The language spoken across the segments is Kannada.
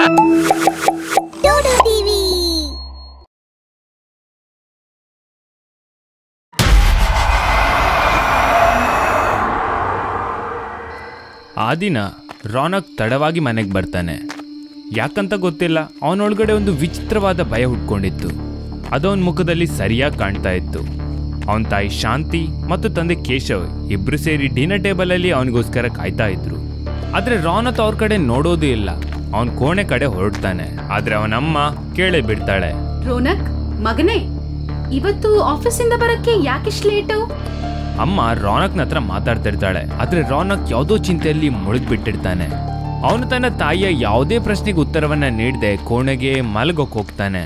ಡೋಡೋ ಟಿವಿ ಆ ದಿನ ರಾನಕ್ ತಡವಾಗಿ ಮನೆಗೆ ಬರ್ತಾನೆ ಯಾಕಂತ ಗೊತ್ತಿಲ್ಲ ಅವನೊಳಗಡೆ ಒಂದು ವಿಚಿತ್ರವಾದ ಭಯ ಹುಟ್ಕೊಂಡಿತ್ತು ಅದು ಅವನ ಮುಖದಲ್ಲಿ ಸರಿಯಾಗಿ ಕಾಣ್ತಾ ಇತ್ತು ಅವನ ತಾಯಿ ಶಾಂತಿ ಮತ್ತು ತಂದೆ ಕೇಶವ್ ಇಬ್ರು ಸೇರಿ ಡಿನ್ನರ್ ಟೇಬಲಲ್ಲಿ ಅವನಿಗೋಸ್ಕರ ಕಾಯ್ತಾ ಇದ್ರು ಆದ್ರೆ ರಾನತ್ ಅವ್ರ ಕಡೆ ನೋಡೋದೇ ಇಲ್ಲ ಅವನ ಕೋಣೆ ಕಡೆ ಹೊರಡ್ತಾನೆ ಆದ್ರೆ ಅವನಮ್ಮ ಕೇಳೇ ಬಿಡ್ತಾಳೆ ರೋನಕ್ ಮಗನೇ ಇವತ್ತು ಆಫೀಸಿಂದ ಬರಕ್ಕೆ ಯಾಕಿಷ್ಟು ಲೇಟು ಅಮ್ಮ ರಾನಕ್ನ ಹತ್ರ ಮಾತಾಡ್ತಿರ್ತಾಳೆ ಆದ್ರೆ ರಾನಕ್ ಯಾವುದೋ ಚಿಂತೆಯಲ್ಲಿ ಮುಳುಗ್ಬಿಟ್ಟಿರ್ತಾನೆ ಅವನು ತನ್ನ ತಾಯಿಯ ಯಾವುದೇ ಪ್ರಶ್ನೆಗೆ ಉತ್ತರವನ್ನ ನೀಡದೆ ಕೋಣೆಗೆ ಮಲಗೋಕ್ ಹೋಗ್ತಾನೆ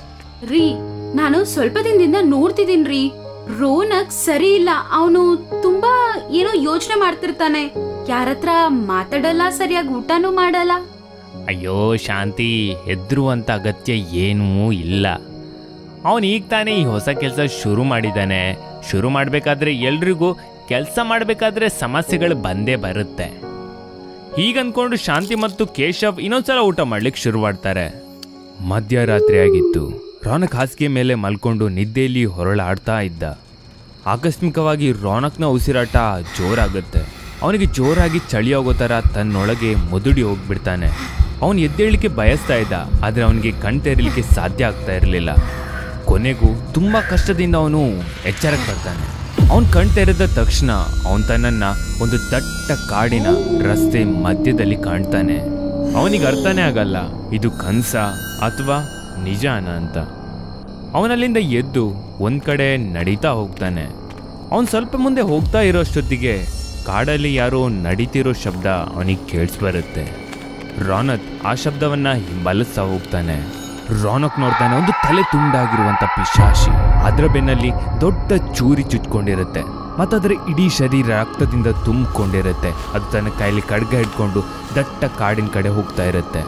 ರೀ ನಾನು ಸ್ವಲ್ಪ ದಿನದಿಂದ ನೋಡ್ತಿದ್ದೀನ್ರಿ ರೋನಕ್ ಸರಿ ಇಲ್ಲ ಅವನು ತುಂಬಾ ಏನೋ ಯೋಚನೆ ಮಾಡ್ತಿರ್ತಾನೆ ಯಾರತ್ರ ಮಾತಾಡಲ್ಲ ಸರಿಯಾಗಿ ಊಟನೂ ಮಾಡಲ್ಲ ಅಯ್ಯೋ ಶಾಂತಿ ಹೆದ್ರುವಂತ ಅಗತ್ಯ ಏನೂ ಇಲ್ಲ ಅವನು ಈಗ ತಾನೇ ಈ ಹೊಸ ಕೆಲಸ ಶುರು ಮಾಡಿದ್ದಾನೆ ಶುರು ಮಾಡಬೇಕಾದ್ರೆ ಎಲ್ರಿಗೂ ಕೆಲಸ ಮಾಡಬೇಕಾದ್ರೆ ಸಮಸ್ಯೆಗಳು ಬಂದೇ ಬರುತ್ತೆ ಹೀಗನ್ಕೊಂಡು ಶಾಂತಿ ಮತ್ತು ಕೇಶವ್ ಇನ್ನೊಂದ್ಸಲ ಊಟ ಮಾಡ್ಲಿಕ್ಕೆ ಶುರು ಮಾಡ್ತಾರೆ ಮಧ್ಯರಾತ್ರಿ ಆಗಿತ್ತು ರಾನಕ್ ಹಾಸಿಗೆ ಮೇಲೆ ಮಲ್ಕೊಂಡು ನಿದ್ದೆಯಲ್ಲಿ ಹೊರಳಾಡ್ತಾ ಇದ್ದ ಆಕಸ್ಮಿಕವಾಗಿ ರಾನಕ್ನ ಉಸಿರಾಟ ಜೋರಾಗುತ್ತೆ ಅವನಿಗೆ ಜೋರಾಗಿ ಚಳಿ ಹೋಗೋ ಥರ ತನ್ನೊಳಗೆ ಮುದುಡಿ ಹೋಗ್ಬಿಡ್ತಾನೆ ಅವನು ಎದ್ದೇಳಲಿಕ್ಕೆ ಬಯಸ್ತಾ ಇದ್ದ ಆದರೆ ಅವನಿಗೆ ಕಣ್ ತೆರೀಲಿಕ್ಕೆ ಸಾಧ್ಯ ಆಗ್ತಾ ಇರಲಿಲ್ಲ ಕೊನೆಗೂ ತುಂಬ ಕಷ್ಟದಿಂದ ಅವನು ಎಚ್ಚರಕ್ಕೆ ಬರ್ತಾನೆ ಅವನು ಕಣ್ ತೆರೆದ ತಕ್ಷಣ ಅವನು ತನ್ನನ್ನ ಒಂದು ದಟ್ಟ ಕಾಡಿನ ರಸ್ತೆ ಮಧ್ಯದಲ್ಲಿ ಕಾಣ್ತಾನೆ ಅವನಿಗೆ ಅರ್ಥನೇ ಆಗಲ್ಲ ಇದು ಕನ್ಸ ಅಥವಾ ನಿಜಾನ ಅಂತ ಅವನಲ್ಲಿಂದ ಎದ್ದು ಒಂದ್ ಕಡೆ ನಡೀತಾ ಹೋಗ್ತಾನೆ ಅವನು ಸ್ವಲ್ಪ ಮುಂದೆ ಹೋಗ್ತಾ ಇರೋಷ್ಟೊತ್ತಿಗೆ ಕಾಡಲ್ಲಿ ಯಾರೋ ನಡೀತಿರೋ ಶಬ್ದ ಅವನಿಗೆ ಕೇಳಿಸ್ಬರುತ್ತೆ ರಾನತ್ ಆ ಶಬ್ದವನ್ನ ಹಿಂಬಾಲಿಸ್ತಾ ಹೋಗ್ತಾನೆ ರಾನಕ್ ನೋಡ್ತಾನೆ ಒಂದು ತಲೆ ತುಂಡಾಗಿರುವಂತ ಪಿಶಾಶಿ ಅದರ ಬೆನ್ನಲ್ಲಿ ದೊಡ್ಡ ಚೂರಿ ಚುಚ್ಕೊಂಡಿರುತ್ತೆ ಮತ್ತದರ ಇಡೀ ಶರೀರ ರಕ್ತದಿಂದ ತುಂಬಿಕೊಂಡಿರುತ್ತೆ ಅದು ತನ್ನ ಕೈಲಿ ಖಡ್ಗ ಹಿಡ್ಕೊಂಡು ದಟ್ಟ ಕಾಡಿನ ಕಡೆ ಹೋಗ್ತಾ ಇರುತ್ತೆ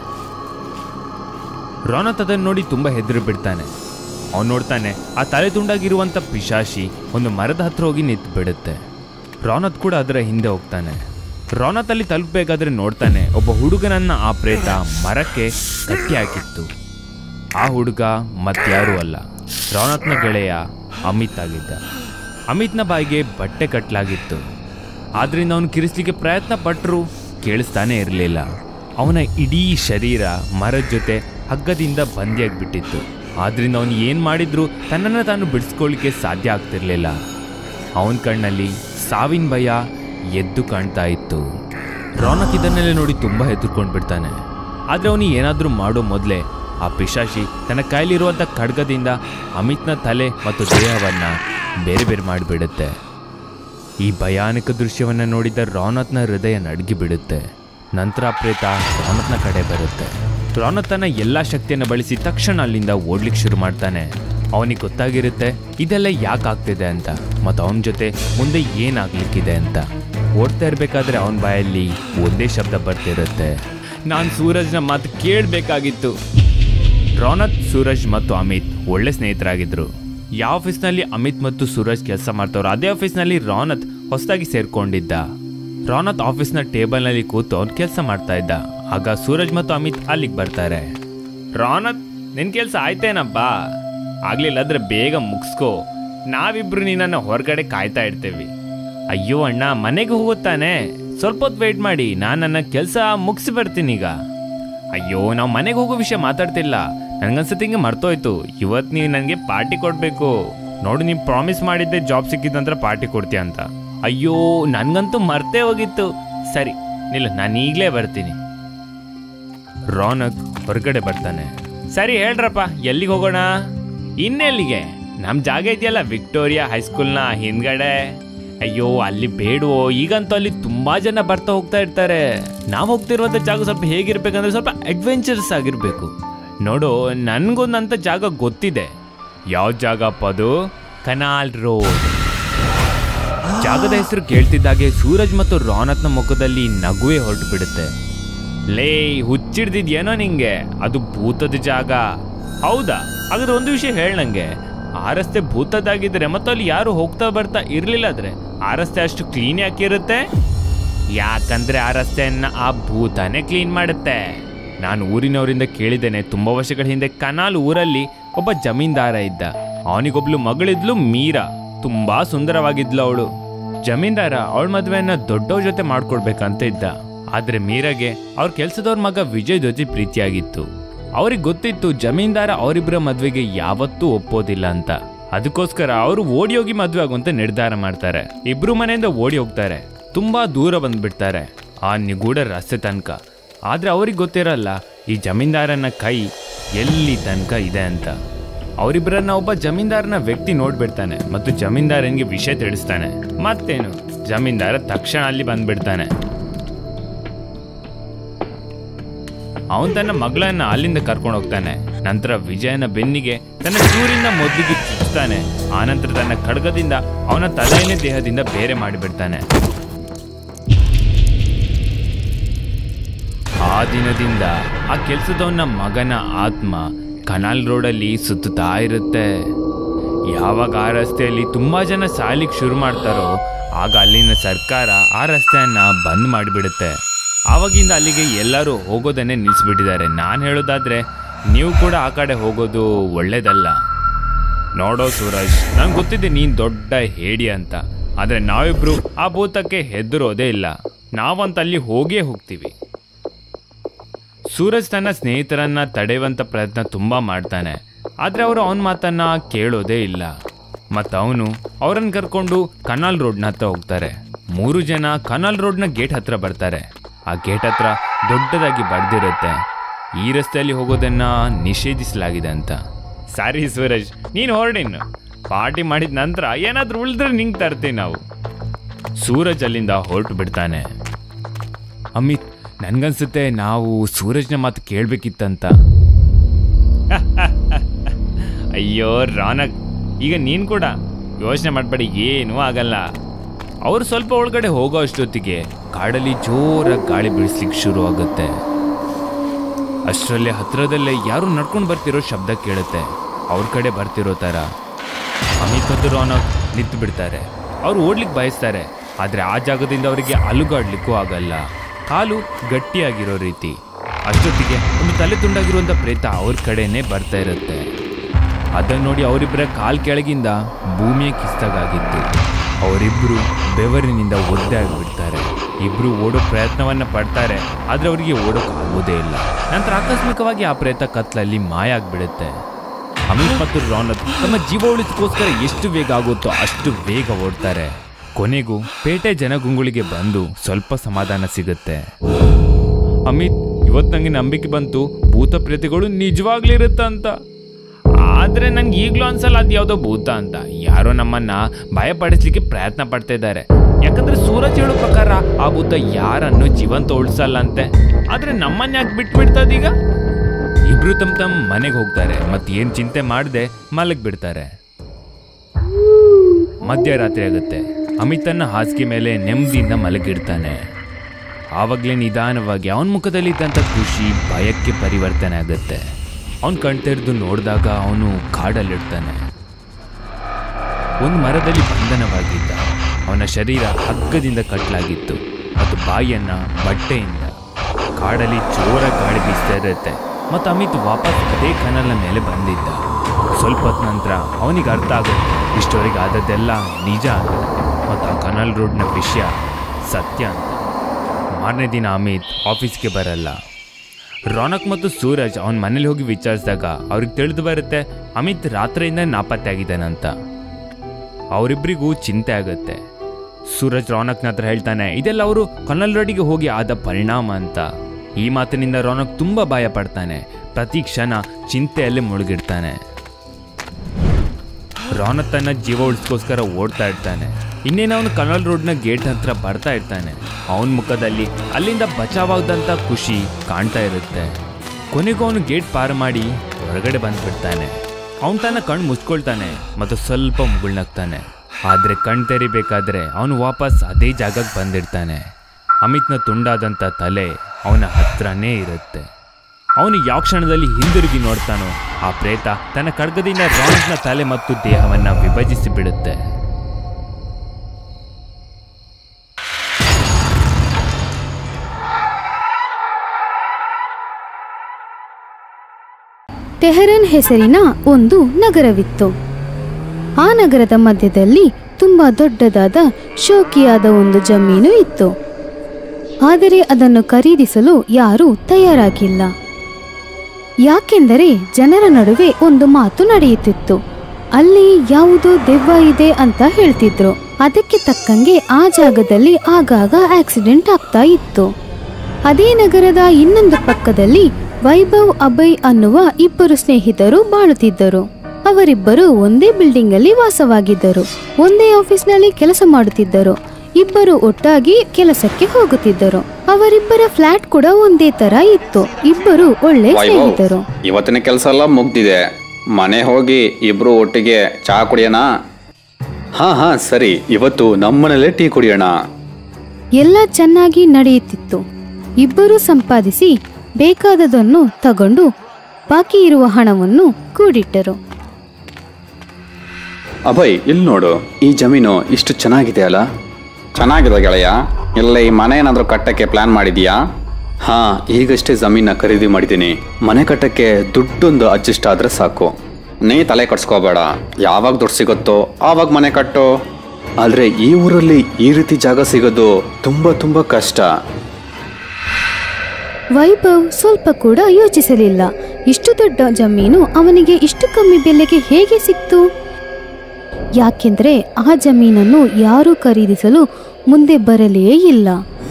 ರಾನತ್ ಅದನ್ನು ನೋಡಿ ತುಂಬಾ ಹೆದರಿ ಬಿಡ್ತಾನೆ ಅವನು ನೋಡ್ತಾನೆ ಆ ತಲೆ ತುಂಡಾಗಿರುವಂತ ಪಿಶಾಶಿ ಒಂದು ಮರದ ಹತ್ರ ಹೋಗಿ ನಿಂತು ಬಿಡುತ್ತೆ ರಾನತ್ ಕೂಡ ಅದರ ಹಿಂದೆ ಹೋಗ್ತಾನೆ ರಾನತ್ ಅಲ್ಲಿ ತಲುಪಬೇಕಾದ್ರೆ ನೋಡ್ತಾನೆ ಒಬ್ಬ ಹುಡುಗನನ್ನ ಆ ಪ್ರೇತ ಮರಕ್ಕೆ ಕಟ್ಟಿ ಹಾಕಿತ್ತು ಆ ಹುಡುಗ ಮತ್ಯಾರೂ ಅಲ್ಲ ರಾನತ್ನ ಗೆಳೆಯ ಅಮಿತ್ ಆಗಿದ್ದ ಅಮಿತ್ನ ಬಾಯಿಗೆ ಬಟ್ಟೆ ಕಟ್ಟಲಾಗಿತ್ತು ಆದ್ರಿಂದ ಅವನು ಕಿರಿಸ್ಲಿಕ್ಕೆ ಪ್ರಯತ್ನ ಪಟ್ಟರು ಕೇಳಿಸ್ತಾನೆ ಇರಲಿಲ್ಲ ಅವನ ಇಡೀ ಶರೀರ ಮರದ ಜೊತೆ ಹಗ್ಗದಿಂದ ಬಂದಿಯಾಗ್ಬಿಟ್ಟಿತ್ತು ಆದ್ರಿಂದ ಅವನು ಏನು ಮಾಡಿದ್ರು ತನ್ನನ್ನು ತಾನು ಬಿಡಿಸ್ಕೊಳ್ಳಿಕ್ಕೆ ಸಾಧ್ಯ ಆಗ್ತಿರ್ಲಿಲ್ಲ ಅವನ ಕಣ್ಣಲ್ಲಿ ಸಾವಿನ ಭಯ ಎದ್ದು ಕಾಣ್ತಾ ಇತ್ತು ರಾನಕ್ ಇದನ್ನೆಲ್ಲ ನೋಡಿ ತುಂಬ ಹೆದರ್ಕೊಂಡು ಬಿಡ್ತಾನೆ ಆದರೆ ಅವನು ಏನಾದರೂ ಮಾಡೋ ಮೊದಲೇ ಆ ಪಿಶಾಶಿ ತನ್ನ ಕೈಲಿರುವಂಥ ಖಡ್ಗದಿಂದ ಅಮಿತ್ನ ತಲೆ ಮತ್ತು ದೇಹವನ್ನು ಬೇರೆ ಬೇರೆ ಮಾಡಿಬಿಡುತ್ತೆ ಈ ಭಯಾನಕ ದೃಶ್ಯವನ್ನು ನೋಡಿದ ರಾನತ್ನ ಹೃದಯ ನಡುಗಿ ಬಿಡುತ್ತೆ ನಂತರ ಆ ಪ್ರೇತ ರಾನತ್ನ ಕಡೆ ಬರುತ್ತೆ ರಾನತ್ ತನ್ನ ಎಲ್ಲ ಶಕ್ತಿಯನ್ನು ಬಳಸಿ ತಕ್ಷಣ ಅಲ್ಲಿಂದ ಓಡ್ಲಿಕ್ಕೆ ಶುರು ಮಾಡ್ತಾನೆ ಅವನಿಗೆ ಗೊತ್ತಾಗಿರುತ್ತೆ ಇದೆಲ್ಲ ಯಾಕೆ ಆಗ್ತಿದೆ ಅಂತ ಮತ್ತು ಅವನ ಜೊತೆ ಮುಂದೆ ಏನಾಗ್ಲಿಕ್ಕಿದೆ ಅಂತ ಓಡ್ತಾ ಇರಬೇಕಾದ್ರೆ ಅವನ ಬಾಯಲ್ಲಿ ಒಂದೇ ಶಬ್ದ ಬರ್ತಿರುತ್ತೆ ನಾನು ಸೂರಜ್ನ ಮಾತು ಕೇಳಬೇಕಾಗಿತ್ತು ರಾನತ್ ಸೂರಜ್ ಮತ್ತು ಅಮಿತ್ ಒಳ್ಳೆ ಸ್ನೇಹಿತರಾಗಿದ್ರು ಯಾವ ಆಫೀಸ್ನಲ್ಲಿ ಅಮಿತ್ ಮತ್ತು ಸೂರಜ್ ಕೆಲಸ ಮಾಡ್ತಾರೋ ಅದೇ ಆಫೀಸ್ನಲ್ಲಿ ರಾನತ್ ಹೊಸದಾಗಿ ಸೇರ್ಕೊಂಡಿದ್ದ ರಾನತ್ ಆಫೀಸ್ನ ಟೇಬಲ್ನಲ್ಲಿ ಕೂತು ಅವ್ನು ಕೆಲಸ ಮಾಡ್ತಾ ಇದ್ದ ಆಗ ಸೂರಜ್ ಮತ್ತು ಅಮಿತ್ ಅಲ್ಲಿಗೆ ಬರ್ತಾರೆ ರಾನತ್ ನಿನ್ ಕೆಲಸ ಆಯ್ತೇನಪ್ಪ ಆಗ್ಲಿಲ್ಲ ಆದ್ರೆ ಬೇಗ ಮುಗಿಸ್ಕೋ ನಾವಿಬ್ರು ನಿನ್ನನ್ನು ಹೊರಗಡೆ ಕಾಯ್ತಾ ಇರ್ತೀವಿ ಅಯ್ಯೋ ಅಣ್ಣ ಮನೆಗೆ ಹೋಗುತ್ತಾನೆ ಸ್ವಲ್ಪ ಹೊತ್ತು ವೇಟ್ ಮಾಡಿ ನಾನು ನನ್ನ ಕೆಲಸ ಮುಗಿಸಿ ಬರ್ತೀನಿ ಈಗ ಅಯ್ಯೋ ನಾವು ಮನೆಗೆ ಹೋಗೋ ವಿಷಯ ಮಾತಾಡ್ತಿಲ್ಲ ನನ್ಗನ್ಸತ್ತೆ ಹಿಂಗೆ ಮರ್ತೋಯ್ತು ಇವತ್ತು ನೀವು ನನಗೆ ಪಾರ್ಟಿ ಕೊಡಬೇಕು ನೋಡು ನೀವು ಪ್ರಾಮಿಸ್ ಮಾಡಿದ್ದೆ ಜಾಬ್ ಸಿಕ್ಕಿದ ನಂತರ ಪಾರ್ಟಿ ಕೊಡ್ತೀಯ ಅಂತ ಅಯ್ಯೋ ನನ್ಗಂತೂ ಮರ್ತೇ ಹೋಗಿತ್ತು ಸರಿ ನಿಲ್ಲ ನಾನು ಈಗಲೇ ಬರ್ತೀನಿ ರಾನಕ್ ಹೊರಗಡೆ ಬರ್ತಾನೆ ಸರಿ ಹೇಳ್ರಪ್ಪ ಎಲ್ಲಿಗೆ ಹೋಗೋಣ ಇನ್ನೆಲ್ಲಿಗೆ ನಮ್ಮ ಜಾಗ ಇದೆಯಲ್ಲ ವಿಕ್ಟೋರಿಯಾ ಹೈಸ್ಕೂಲ್ನ ಹಿಂದ್ಗಡೆ ಅಯ್ಯೋ ಅಲ್ಲಿ ಬೇಡವೋ ಈಗಂತೂ ಅಲ್ಲಿ ತುಂಬಾ ಜನ ಬರ್ತಾ ಹೋಗ್ತಾ ಇರ್ತಾರೆ ನಾವು ಹೋಗ್ತಿರುವಂತ ಜಾಗ ಸ್ವಲ್ಪ ಹೇಗಿರ್ಬೇಕಂದ್ರೆ ಸ್ವಲ್ಪ ಅಡ್ವೆಂಚರ್ಸ್ ಆಗಿರ್ಬೇಕು ನೋಡು ನನ್ಗೊಂದಂತ ಜಾಗ ಗೊತ್ತಿದೆ ಯಾವ ಜಾಗಪ್ಪ ಅದು ಕನಾಲ್ ರೋಡ್ ಜಾಗದ ಹೆಸರು ಕೇಳ್ತಿದ್ದಾಗೆ ಸೂರಜ್ ಮತ್ತು ರಾನತ್ನ ಮುಖದಲ್ಲಿ ನಗುವೆ ಹೊರಟು ಬಿಡುತ್ತೆ ಲೇ ಹುಚ್ಚಿಡ್ದಿದ್ಯೇನೋ ನಿಂಗೆ ಅದು ಭೂತದ ಜಾಗ ಹೌದಾ ಹಾಗಾದ್ರೆ ಒಂದು ವಿಷಯ ಹೇಳ ನಂಗೆ ಆ ರಸ್ತೆ ಭೂತದಾಗಿದ್ರೆ ಮತ್ತು ಅಲ್ಲಿ ಯಾರು ಹೋಗ್ತಾ ಬರ್ತಾ ಇರ್ಲಿಲ್ಲ ಆದ್ರೆ ಆ ರಸ್ತೆ ಅಷ್ಟು ಕ್ಲೀನ್ ಯಾಕಿರುತ್ತೆ ಯಾಕಂದ್ರೆ ಆ ರಸ್ತೆಯನ್ನ ಆ ಭೂತನೇ ಕ್ಲೀನ್ ಮಾಡುತ್ತೆ ನಾನು ಊರಿನವರಿಂದ ಕೇಳಿದ್ದೇನೆ ತುಂಬ ವರ್ಷಗಳ ಹಿಂದೆ ಕನಾಲ್ ಊರಲ್ಲಿ ಒಬ್ಬ ಜಮೀನ್ದಾರ ಇದ್ದ ಅವನಿಗೊಬ್ಳು ಮಗಳಿದ್ಲು ಮೀರಾ ತುಂಬಾ ಸುಂದರವಾಗಿದ್ಲು ಅವಳು ಜಮೀನ್ದಾರ ಅವಳ ಮದುವೆಯನ್ನ ದೊಡ್ಡವ್ರ ಜೊತೆ ಮಾಡ್ಕೊಡ್ಬೇಕಂತ ಇದ್ದ ಆದ್ರೆ ಮೀರಾಗೆ ಅವ್ರ ಕೆಲ್ಸದವ್ರ ಮಗ ವಿಜಯ್ ಜೊತೆ ಪ್ರೀತಿಯಾಗಿತ್ತು ಅವ್ರಿಗೆ ಗೊತ್ತಿತ್ತು ಜಮೀನ್ದಾರ ಅವರಿಬ್ಬರ ಮದ್ವೆಗೆ ಯಾವತ್ತೂ ಒಪ್ಪೋದಿಲ್ಲ ಅಂತ ಅದಕ್ಕೋಸ್ಕರ ಅವರು ಓಡಿ ಹೋಗಿ ಮದ್ವೆ ಆಗುವಂತ ನಿರ್ಧಾರ ಮಾಡ್ತಾರೆ ಇಬ್ರು ಮನೆಯಿಂದ ಓಡಿ ಹೋಗ್ತಾರೆ ತುಂಬಾ ದೂರ ಬಂದ್ಬಿಡ್ತಾರೆ ಆ ನಿಗೂಢ ರಸ್ತೆ ತನಕ ಆದ್ರೆ ಅವ್ರಿಗೆ ಗೊತ್ತಿರಲ್ಲ ಈ ಜಮೀನ್ದಾರನ ಕೈ ಎಲ್ಲಿ ತನಕ ಇದೆ ಅಂತ ಅವರಿಬ್ಬರನ್ನ ಒಬ್ಬ ಜಮೀನ್ದಾರನ ವ್ಯಕ್ತಿ ನೋಡ್ಬಿಡ್ತಾನೆ ಮತ್ತು ಜಮೀನ್ದಾರನಿಗೆ ವಿಷಯ ತಿಳಿಸ್ತಾನೆ ಮತ್ತೇನು ಜಮೀನ್ದಾರ ತಕ್ಷಣ ಅಲ್ಲಿ ಬಂದ್ಬಿಡ್ತಾನೆ ಅವನ್ ತನ್ನ ಮಗಳನ್ನ ಅಲ್ಲಿಂದ ಕರ್ಕೊಂಡು ಹೋಗ್ತಾನೆ ನಂತರ ವಿಜಯನ ಬೆನ್ನಿಗೆ ತನ್ನ ಸೂರಿನ ಮೊದಲಿಗೆ ಚುಚ್ತಾನೆ ಆನಂತರ ತನ್ನ ಖಡ್ಗದಿಂದ ಅವನ ತಲೆಯನ್ನೇ ದೇಹದಿಂದ ಬೇರೆ ಮಾಡಿಬಿಡ್ತಾನೆ ಆ ದಿನದಿಂದ ಆ ಕೆಲಸದವನ ಮಗನ ಆತ್ಮ ಕನಾಲ್ ರೋಡಲ್ಲಿ ಸುತ್ತುತ್ತಾ ಇರುತ್ತೆ ಯಾವಾಗ ಆ ರಸ್ತೆಯಲ್ಲಿ ತುಂಬಾ ಜನ ಸಾಲಿಗೆ ಶುರು ಮಾಡ್ತಾರೋ ಆಗ ಅಲ್ಲಿನ ಸರ್ಕಾರ ಆ ರಸ್ತೆಯನ್ನ ಬಂದ್ ಮಾಡಿಬಿಡುತ್ತೆ ಆವಾಗಿಂದ ಅಲ್ಲಿಗೆ ಎಲ್ಲರೂ ಹೋಗೋದನ್ನೇ ನಿಲ್ಲಿಸ್ಬಿಟ್ಟಿದ್ದಾರೆ ನಾನು ಹೇಳೋದಾದ್ರೆ ನೀವು ಕೂಡ ಆ ಕಡೆ ಹೋಗೋದು ಒಳ್ಳೇದಲ್ಲ ನೋಡೋ ಸೂರಜ್ ನಂಗೆ ಗೊತ್ತಿದೆ ನೀನ್ ದೊಡ್ಡ ಹೇಡಿ ಅಂತ ಆದ್ರೆ ನಾವಿಬ್ರು ಆ ಭೂತಕ್ಕೆ ಹೆದರೋದೇ ಇಲ್ಲ ನಾವಂತ ಅಲ್ಲಿ ಹೋಗೇ ಹೋಗ್ತೀವಿ ಸೂರಜ್ ತನ್ನ ಸ್ನೇಹಿತರನ್ನ ತಡೆಯುವಂತ ಪ್ರಯತ್ನ ತುಂಬಾ ಮಾಡ್ತಾನೆ ಆದ್ರೆ ಅವರು ಅವನ ಮಾತನ್ನ ಕೇಳೋದೇ ಇಲ್ಲ ಮತ್ತು ಅವನು ಅವರನ್ನು ಕರ್ಕೊಂಡು ಕನಾಲ್ ರೋಡ್ನ ಹತ್ರ ಹೋಗ್ತಾರೆ ಮೂರು ಜನ ಕನಾಲ್ ರೋಡ್ನ ಗೇಟ್ ಹತ್ರ ಬರ್ತಾರೆ ಆ ಗೇಟ್ ಹತ್ರ ದೊಡ್ಡದಾಗಿ ಬಡ್ದಿರುತ್ತೆ ಈ ರಸ್ತೆಯಲ್ಲಿ ಹೋಗೋದನ್ನ ನಿಷೇಧಿಸಲಾಗಿದೆ ಅಂತ ಸಾರಿ ಸೂರಜ್ ನೀನು ಹೊರಡಿನ್ನು ಪಾರ್ಟಿ ಮಾಡಿದ ನಂತರ ಏನಾದ್ರೂ ಉಳಿದ್ರೆ ನಿಂಗೆ ತರ್ತೀವಿ ನಾವು ಸೂರಜ್ ಅಲ್ಲಿಂದ ಹೊರಟು ಬಿಡ್ತಾನೆ ಅಮಿತ್ ನನ್ಗನ್ಸುತ್ತೆ ನಾವು ಸೂರಜ್ನ ಮಾತು ಕೇಳ್ಬೇಕಿತ್ತಂತ ಅಯ್ಯೋ ರಾನಕ್ ಈಗ ನೀನ್ ಕೂಡ ಯೋಚನೆ ಮಾಡಬೇಡಿ ಏನೂ ಆಗಲ್ಲ ಅವ್ರು ಸ್ವಲ್ಪ ಒಳಗಡೆ ಹೋಗೋ ಅಷ್ಟೊತ್ತಿಗೆ ಕಾಡಲ್ಲಿ ಜೋರಾಗಿ ಗಾಳಿ ಬೀಳಿಸ್ಲಿಕ್ಕೆ ಶುರು ಆಗುತ್ತೆ ಅಷ್ಟರಲ್ಲೇ ಹತ್ರದಲ್ಲೇ ಯಾರು ನಡ್ಕೊಂಡು ಬರ್ತಿರೋ ಶಬ್ದ ಕೇಳುತ್ತೆ ಅವ್ರ ಕಡೆ ಬರ್ತಿರೋ ಥರ ಅಮಿತ್ ಮತ್ತು ರೋನಕ್ ನಿಂತು ಬಿಡ್ತಾರೆ ಅವ್ರು ಓಡ್ಲಿಕ್ಕೆ ಬಯಸ್ತಾರೆ ಆದರೆ ಆ ಜಾಗದಿಂದ ಅವರಿಗೆ ಅಲುಗಾಡ್ಲಿಕ್ಕೂ ಆಗಲ್ಲ ಕಾಲು ಗಟ್ಟಿಯಾಗಿರೋ ರೀತಿ ಅಷ್ಟೊತ್ತಿಗೆ ಒಂದು ತಲೆ ತುಂಡಾಗಿರುವಂಥ ಪ್ರೇತ ಅವ್ರ ಕಡೆನೇ ಬರ್ತಾ ಇರುತ್ತೆ ಅದನ್ನು ನೋಡಿ ಅವರಿಬ್ಬರ ಕಾಲ್ ಕೆಳಗಿಂದ ಭೂಮಿಯ ಕಿಸ್ತಾಗಿತ್ತು ಅವರಿಬ್ಬರು ಬೆವರಿನಿಂದ ಒದ್ದೆ ಆಗಿಬಿಡ್ತಾರೆ ಇಬ್ರು ಓಡೋ ಪ್ರಯತ್ನವನ್ನ ಪಡ್ತಾರೆ ಆದ್ರೆ ಅವರಿಗೆ ಓಡೋಕ್ ಆಗೋದೇ ಇಲ್ಲ ನಂತರ ಆಕಸ್ಮಿಕವಾಗಿ ಆ ಪ್ರೇತ ಕತ್ಲಲ್ಲಿ ಮಾಯ ಆಗ್ಬಿಡುತ್ತೆ ಅಮಿತ್ ಮತ್ತು ರೋನಕ್ ತಮ್ಮ ಜೀವ ಉಳಿಸೋಸ್ಕರ ಎಷ್ಟು ಬೇಗ ಆಗುತ್ತೋ ಅಷ್ಟು ಬೇಗ ಓಡ್ತಾರೆ ಕೊನೆಗೂ ಪೇಟೆ ಜನಗುಂಗುಳಿಗೆ ಬಂದು ಸ್ವಲ್ಪ ಸಮಾಧಾನ ಸಿಗುತ್ತೆ ಅಮಿತ್ ಇವತ್ತು ನಂಗೆ ನಂಬಿಕೆ ಬಂತು ಭೂತ ಪ್ರೇತಿಗಳು ನಿಜವಾಗ್ಲಿರುತ್ತ ಅಂತ ಆದ್ರೆ ನಂಗೆ ಈಗ್ಲೂ ಅನ್ಸಲ್ಲ ಅದು ಯಾವ್ದೋ ಭೂತ ಅಂತ ಯಾರೋ ನಮ್ಮನ್ನ ಭಯಪಡಿಸ್ಲಿಕ್ಕೆ ಪ್ರಯತ್ನ ಪಡ್ತಾ ಇದ್ದಾರೆ ಯಾಕಂದ್ರೆ ಸೂರಜ್ ಹೇಳೋ ಪ್ರಕಾರ ಆ ಭೂತ ಯಾರನ್ನು ಜೀವಂತ ಉಳಿಸಲ್ಲ ಅಂತೆ ಆದ್ರೆ ನಮ್ಮನ್ನ ಯಾಕೆ ಬಿಟ್ಬಿಡ್ತದೀಗ ಇಬ್ರು ತಮ್ಮ ತಮ್ಮ ಮನೆಗೆ ಹೋಗ್ತಾರೆ ಮತ್ತೆ ಏನ್ ಚಿಂತೆ ಮಾಡದೆ ಮಲಗ್ ಬಿಡ್ತಾರೆ ಮಧ್ಯರಾತ್ರಿ ಆಗುತ್ತೆ ಅಮಿತನ್ನ ಹಾಸಿಗೆ ಮೇಲೆ ನೆಮ್ಮದಿಯಿಂದ ಮಲಗಿಡ್ತಾನೆ ಆವಾಗಲೇ ನಿಧಾನವಾಗಿ ಅವನ ಮುಖದಲ್ಲಿ ಇದ್ದಂಥ ಖುಷಿ ಭಯಕ್ಕೆ ಪರಿವರ್ತನೆ ಆಗುತ್ತೆ ಅವನು ಕಣ್ತೆರೆದು ನೋಡಿದಾಗ ಅವನು ಕಾಡಲ್ಲಿರ್ತಾನೆ ಒಂದು ಮರದಲ್ಲಿ ಬಂಧನವಾಗಿದ್ದ ಅವನ ಶರೀರ ಹಗ್ಗದಿಂದ ಕಟ್ಟಲಾಗಿತ್ತು ಮತ್ತು ಬಾಯಿಯನ್ನ ಬಟ್ಟೆಯಿಂದ ಕಾಡಲ್ಲಿ ಜೋರ ಗಾಳಿ ಬೀಸ್ತಾ ಇರುತ್ತೆ ಮತ್ತು ಅಮಿತ್ ವಾಪಸ್ ಅದೇ ಕನಲ್ನ ಮೇಲೆ ಬಂದಿದ್ದ ಸ್ವಲ್ಪ ಹೊತ್ತು ನಂತರ ಅವನಿಗೆ ಅರ್ಥ ಆಗುತ್ತೆ ಇಷ್ಟವರೆಗೆ ಆದದ್ದೆಲ್ಲ ನಿಜ ಅಂತ ಮತ್ತು ಆ ಕನಲ್ ರೋಡ್ನ ವಿಷಯ ಸತ್ಯ ಅಂತ ಮಾರನೇ ದಿನ ಅಮಿತ್ ಆಫೀಸ್ಗೆ ಬರಲ್ಲ ರೋನಕ್ ಮತ್ತು ಸೂರಜ್ ಅವನ ಮನೇಲಿ ಹೋಗಿ ವಿಚಾರಿಸಿದಾಗ ಅವ್ರಿಗೆ ತಿಳಿದು ಬರುತ್ತೆ ಅಮಿತ್ ರಾತ್ರಿಯಿಂದ ನಾಪತ್ತೆ ಆಗಿದ್ದಾನಂತ ಅವರಿಬ್ಬರಿಗೂ ಚಿಂತೆ ಆಗುತ್ತೆ ಸೂರಜ್ ರೋನಕ್ನ ಹತ್ರ ಹೇಳ್ತಾನೆ ಇದೆಲ್ಲ ಅವರು ಕನಲ್ ರೋಡಿಗೆ ಹೋಗಿ ಆದ ಪರಿಣಾಮ ಅಂತ ಈ ಮಾತಿನಿಂದ ರೋನಕ್ ತುಂಬಾ ಭಯ ಪಡ್ತಾನೆ ಪ್ರತಿ ಕ್ಷಣ ಚಿಂತೆಯಲ್ಲಿ ಮುಳುಗಿರ್ತಾನೆ ರೋನಕ್ ತನ್ನ ಜೀವ ಉಳಿಸ್ಕೋಸ್ಕರ ಓಡ್ತಾ ಇರ್ತಾನೆ ಇನ್ನೇನು ಅವನು ಕನಲ್ ರೋಡ್ನ ಗೇಟ್ ಹತ್ರ ಬರ್ತಾ ಇರ್ತಾನೆ ಅವನ ಮುಖದಲ್ಲಿ ಅಲ್ಲಿಂದ ಬಚಾವಾಗದಂತ ಖುಷಿ ಕಾಣ್ತಾ ಇರುತ್ತೆ ಕೊನೆಗೂ ಅವನು ಗೇಟ್ ಪಾರ್ ಮಾಡಿ ಹೊರಗಡೆ ಬಂದ್ಬಿಡ್ತಾನೆ ಅವನು ತನ್ನ ಕಣ್ಣು ಮುಚ್ಕೊಳ್ತಾನೆ ಮತ್ತು ಸ್ವಲ್ಪ ಮುಗುಳ್ನಗ್ತಾನೆ ಆದರೆ ಕಣ್ ತೆರಿಬೇಕಾದ್ರೆ ಅವನು ವಾಪಸ್ ಅದೇ ಜಾಗಕ್ಕೆ ಬಂದಿರ್ತಾನೆ ಅಮಿತ್ನ ತುಂಡಾದಂಥ ತಲೆ ಅವನ ಹತ್ರನೇ ಇರುತ್ತೆ ಅವನು ಯಾವ ಕ್ಷಣದಲ್ಲಿ ಹಿಂದಿರುಗಿ ನೋಡ್ತಾನೋ ಆ ಪ್ರೇತ ತನ್ನ ಖಡ್ಗದಿಂದ ರಾನ್ಸ್ನ ತಲೆ ಮತ್ತು ದೇಹವನ್ನ ವಿಭಜಿಸಿ ಬಿಡುತ್ತೆ ಟೆಹರನ್ ಹೆಸರಿನ ಒಂದು ನಗರವಿತ್ತು ಆ ನಗರದ ಮಧ್ಯದಲ್ಲಿ ತುಂಬಾ ದೊಡ್ಡದಾದ ಶೋಕಿಯಾದ ಒಂದು ಜಮೀನು ಇತ್ತು ಆದರೆ ಅದನ್ನು ಖರೀದಿಸಲು ಯಾರೂ ತಯಾರಾಗಿಲ್ಲ ಯಾಕೆಂದರೆ ಜನರ ನಡುವೆ ಒಂದು ಮಾತು ನಡೆಯುತ್ತಿತ್ತು ಅಲ್ಲಿ ಯಾವುದೋ ದೆವ್ವ ಇದೆ ಅಂತ ಹೇಳ್ತಿದ್ರು ಅದಕ್ಕೆ ತಕ್ಕಂಗೆ ಆ ಜಾಗದಲ್ಲಿ ಆಗಾಗ ಆಕ್ಸಿಡೆಂಟ್ ಆಗ್ತಾ ಇತ್ತು ಅದೇ ನಗರದ ಇನ್ನೊಂದು ಪಕ್ಕದಲ್ಲಿ ವೈಭವ್ ಅಭಯ್ ಅನ್ನುವ ಇಬ್ಬರು ಸ್ನೇಹಿತರು ಬಾಳುತ್ತಿದ್ದರು ಅವರಿಬ್ಬರು ಒಂದೇ ಬಿಲ್ಡಿಂಗ್ ಅಲ್ಲಿ ವಾಸವಾಗಿದ್ದರು ಒಂದೇ ಆಫೀಸ್ನಲ್ಲಿ ಕೆಲಸ ಮಾಡುತ್ತಿದ್ದರು ಇಬ್ಬರು ಒಟ್ಟಾಗಿ ಕೆಲಸಕ್ಕೆ ಹೋಗುತ್ತಿದ್ದರು ಅವರಿಬ್ಬರ ಫ್ಲಾಟ್ ಕೂಡ ಒಂದೇ ತರ ಇತ್ತು ಇಬ್ಬರು ಒಳ್ಳೆ ವೈಭವ್ ಸ್ನೇಹಿತರು ಇವತ್ತಿನ ಕೆಲಸ ಎಲ್ಲ ಮುಗ್ದಿದೆ ಮನೆ ಹೋಗಿ ಇಬ್ರು ಒಟ್ಟಿಗೆ ಚಹಾ ಕುಡಿಯೋಣ ಹಾ ಹಾ ಸರಿ ಇವತ್ತು ನಮ್ಮನೇಲೆ ಟೀ ಕುಡಿಯೋಣ ಎಲ್ಲ ಚೆನ್ನಾಗಿ ನಡೆಯುತ್ತಿತ್ತು ಇಬ್ಬರು ಸಂಪಾದಿಸಿ ಬೇಕಾದದನ್ನು ತಗೊಂಡು ಬಾಕಿ ಇರುವ ಹಣವನ್ನು ಕೂಡಿಟ್ಟರು ಅಭಯ್ ಇಲ್ಲಿ ನೋಡು ಈ ಜಮೀನು ಇಷ್ಟು ಚೆನ್ನಾಗಿದೆ ಅಲ್ಲ ಚೆನ್ನಾಗಿದೆ ಗೆಳೆಯ ಇಲ್ಲ ಈ ಮನೆ ಏನಾದರೂ ಕಟ್ಟಕ್ಕೆ ಪ್ಲಾನ್ ಮಾಡಿದ್ಯಾ ಹಾ ಈಗಷ್ಟೇ ಜಮೀನ ಖರೀದಿ ಮಾಡಿದ್ದೀನಿ ಮನೆ ಕಟ್ಟಕ್ಕೆ ದುಡ್ಡೊಂದು ಅಡ್ಜಸ್ಟ್ ಆದ್ರೆ ಸಾಕು ನೀ ತಲೆ ಕಟ್ಸ್ಕೋಬೇಡ ಯಾವಾಗ ದುಡ್ಡು ಸಿಗುತ್ತೋ ಆವಾಗ ಮನೆ ಕಟ್ಟು ಆದ್ರೆ ಈ ಊರಲ್ಲಿ ಈ ರೀತಿ ಜಾಗ ಸಿಗೋದು ತುಂಬಾ ತುಂಬಾ ಕಷ್ಟ ವೈಭವ್ ಸ್ವಲ್ಪ ಕೂಡ ಯೋಚಿಸಲಿಲ್ಲ ಇಷ್ಟು ದೊಡ್ಡ ಜಮೀನು ಅವನಿಗೆ ಇಷ್ಟು ಕಮ್ಮಿ ಬೆಲೆಗೆ ಹೇಗೆ ಸಿಕ್ತು ಯಾಕೆಂದ್ರೆ ಆ ಜಮೀನನ್ನು ಯಾರೂ ಖರೀದಿಸಲು ಮುಂದೆ ಬರಲೇ ಇಲ್ಲ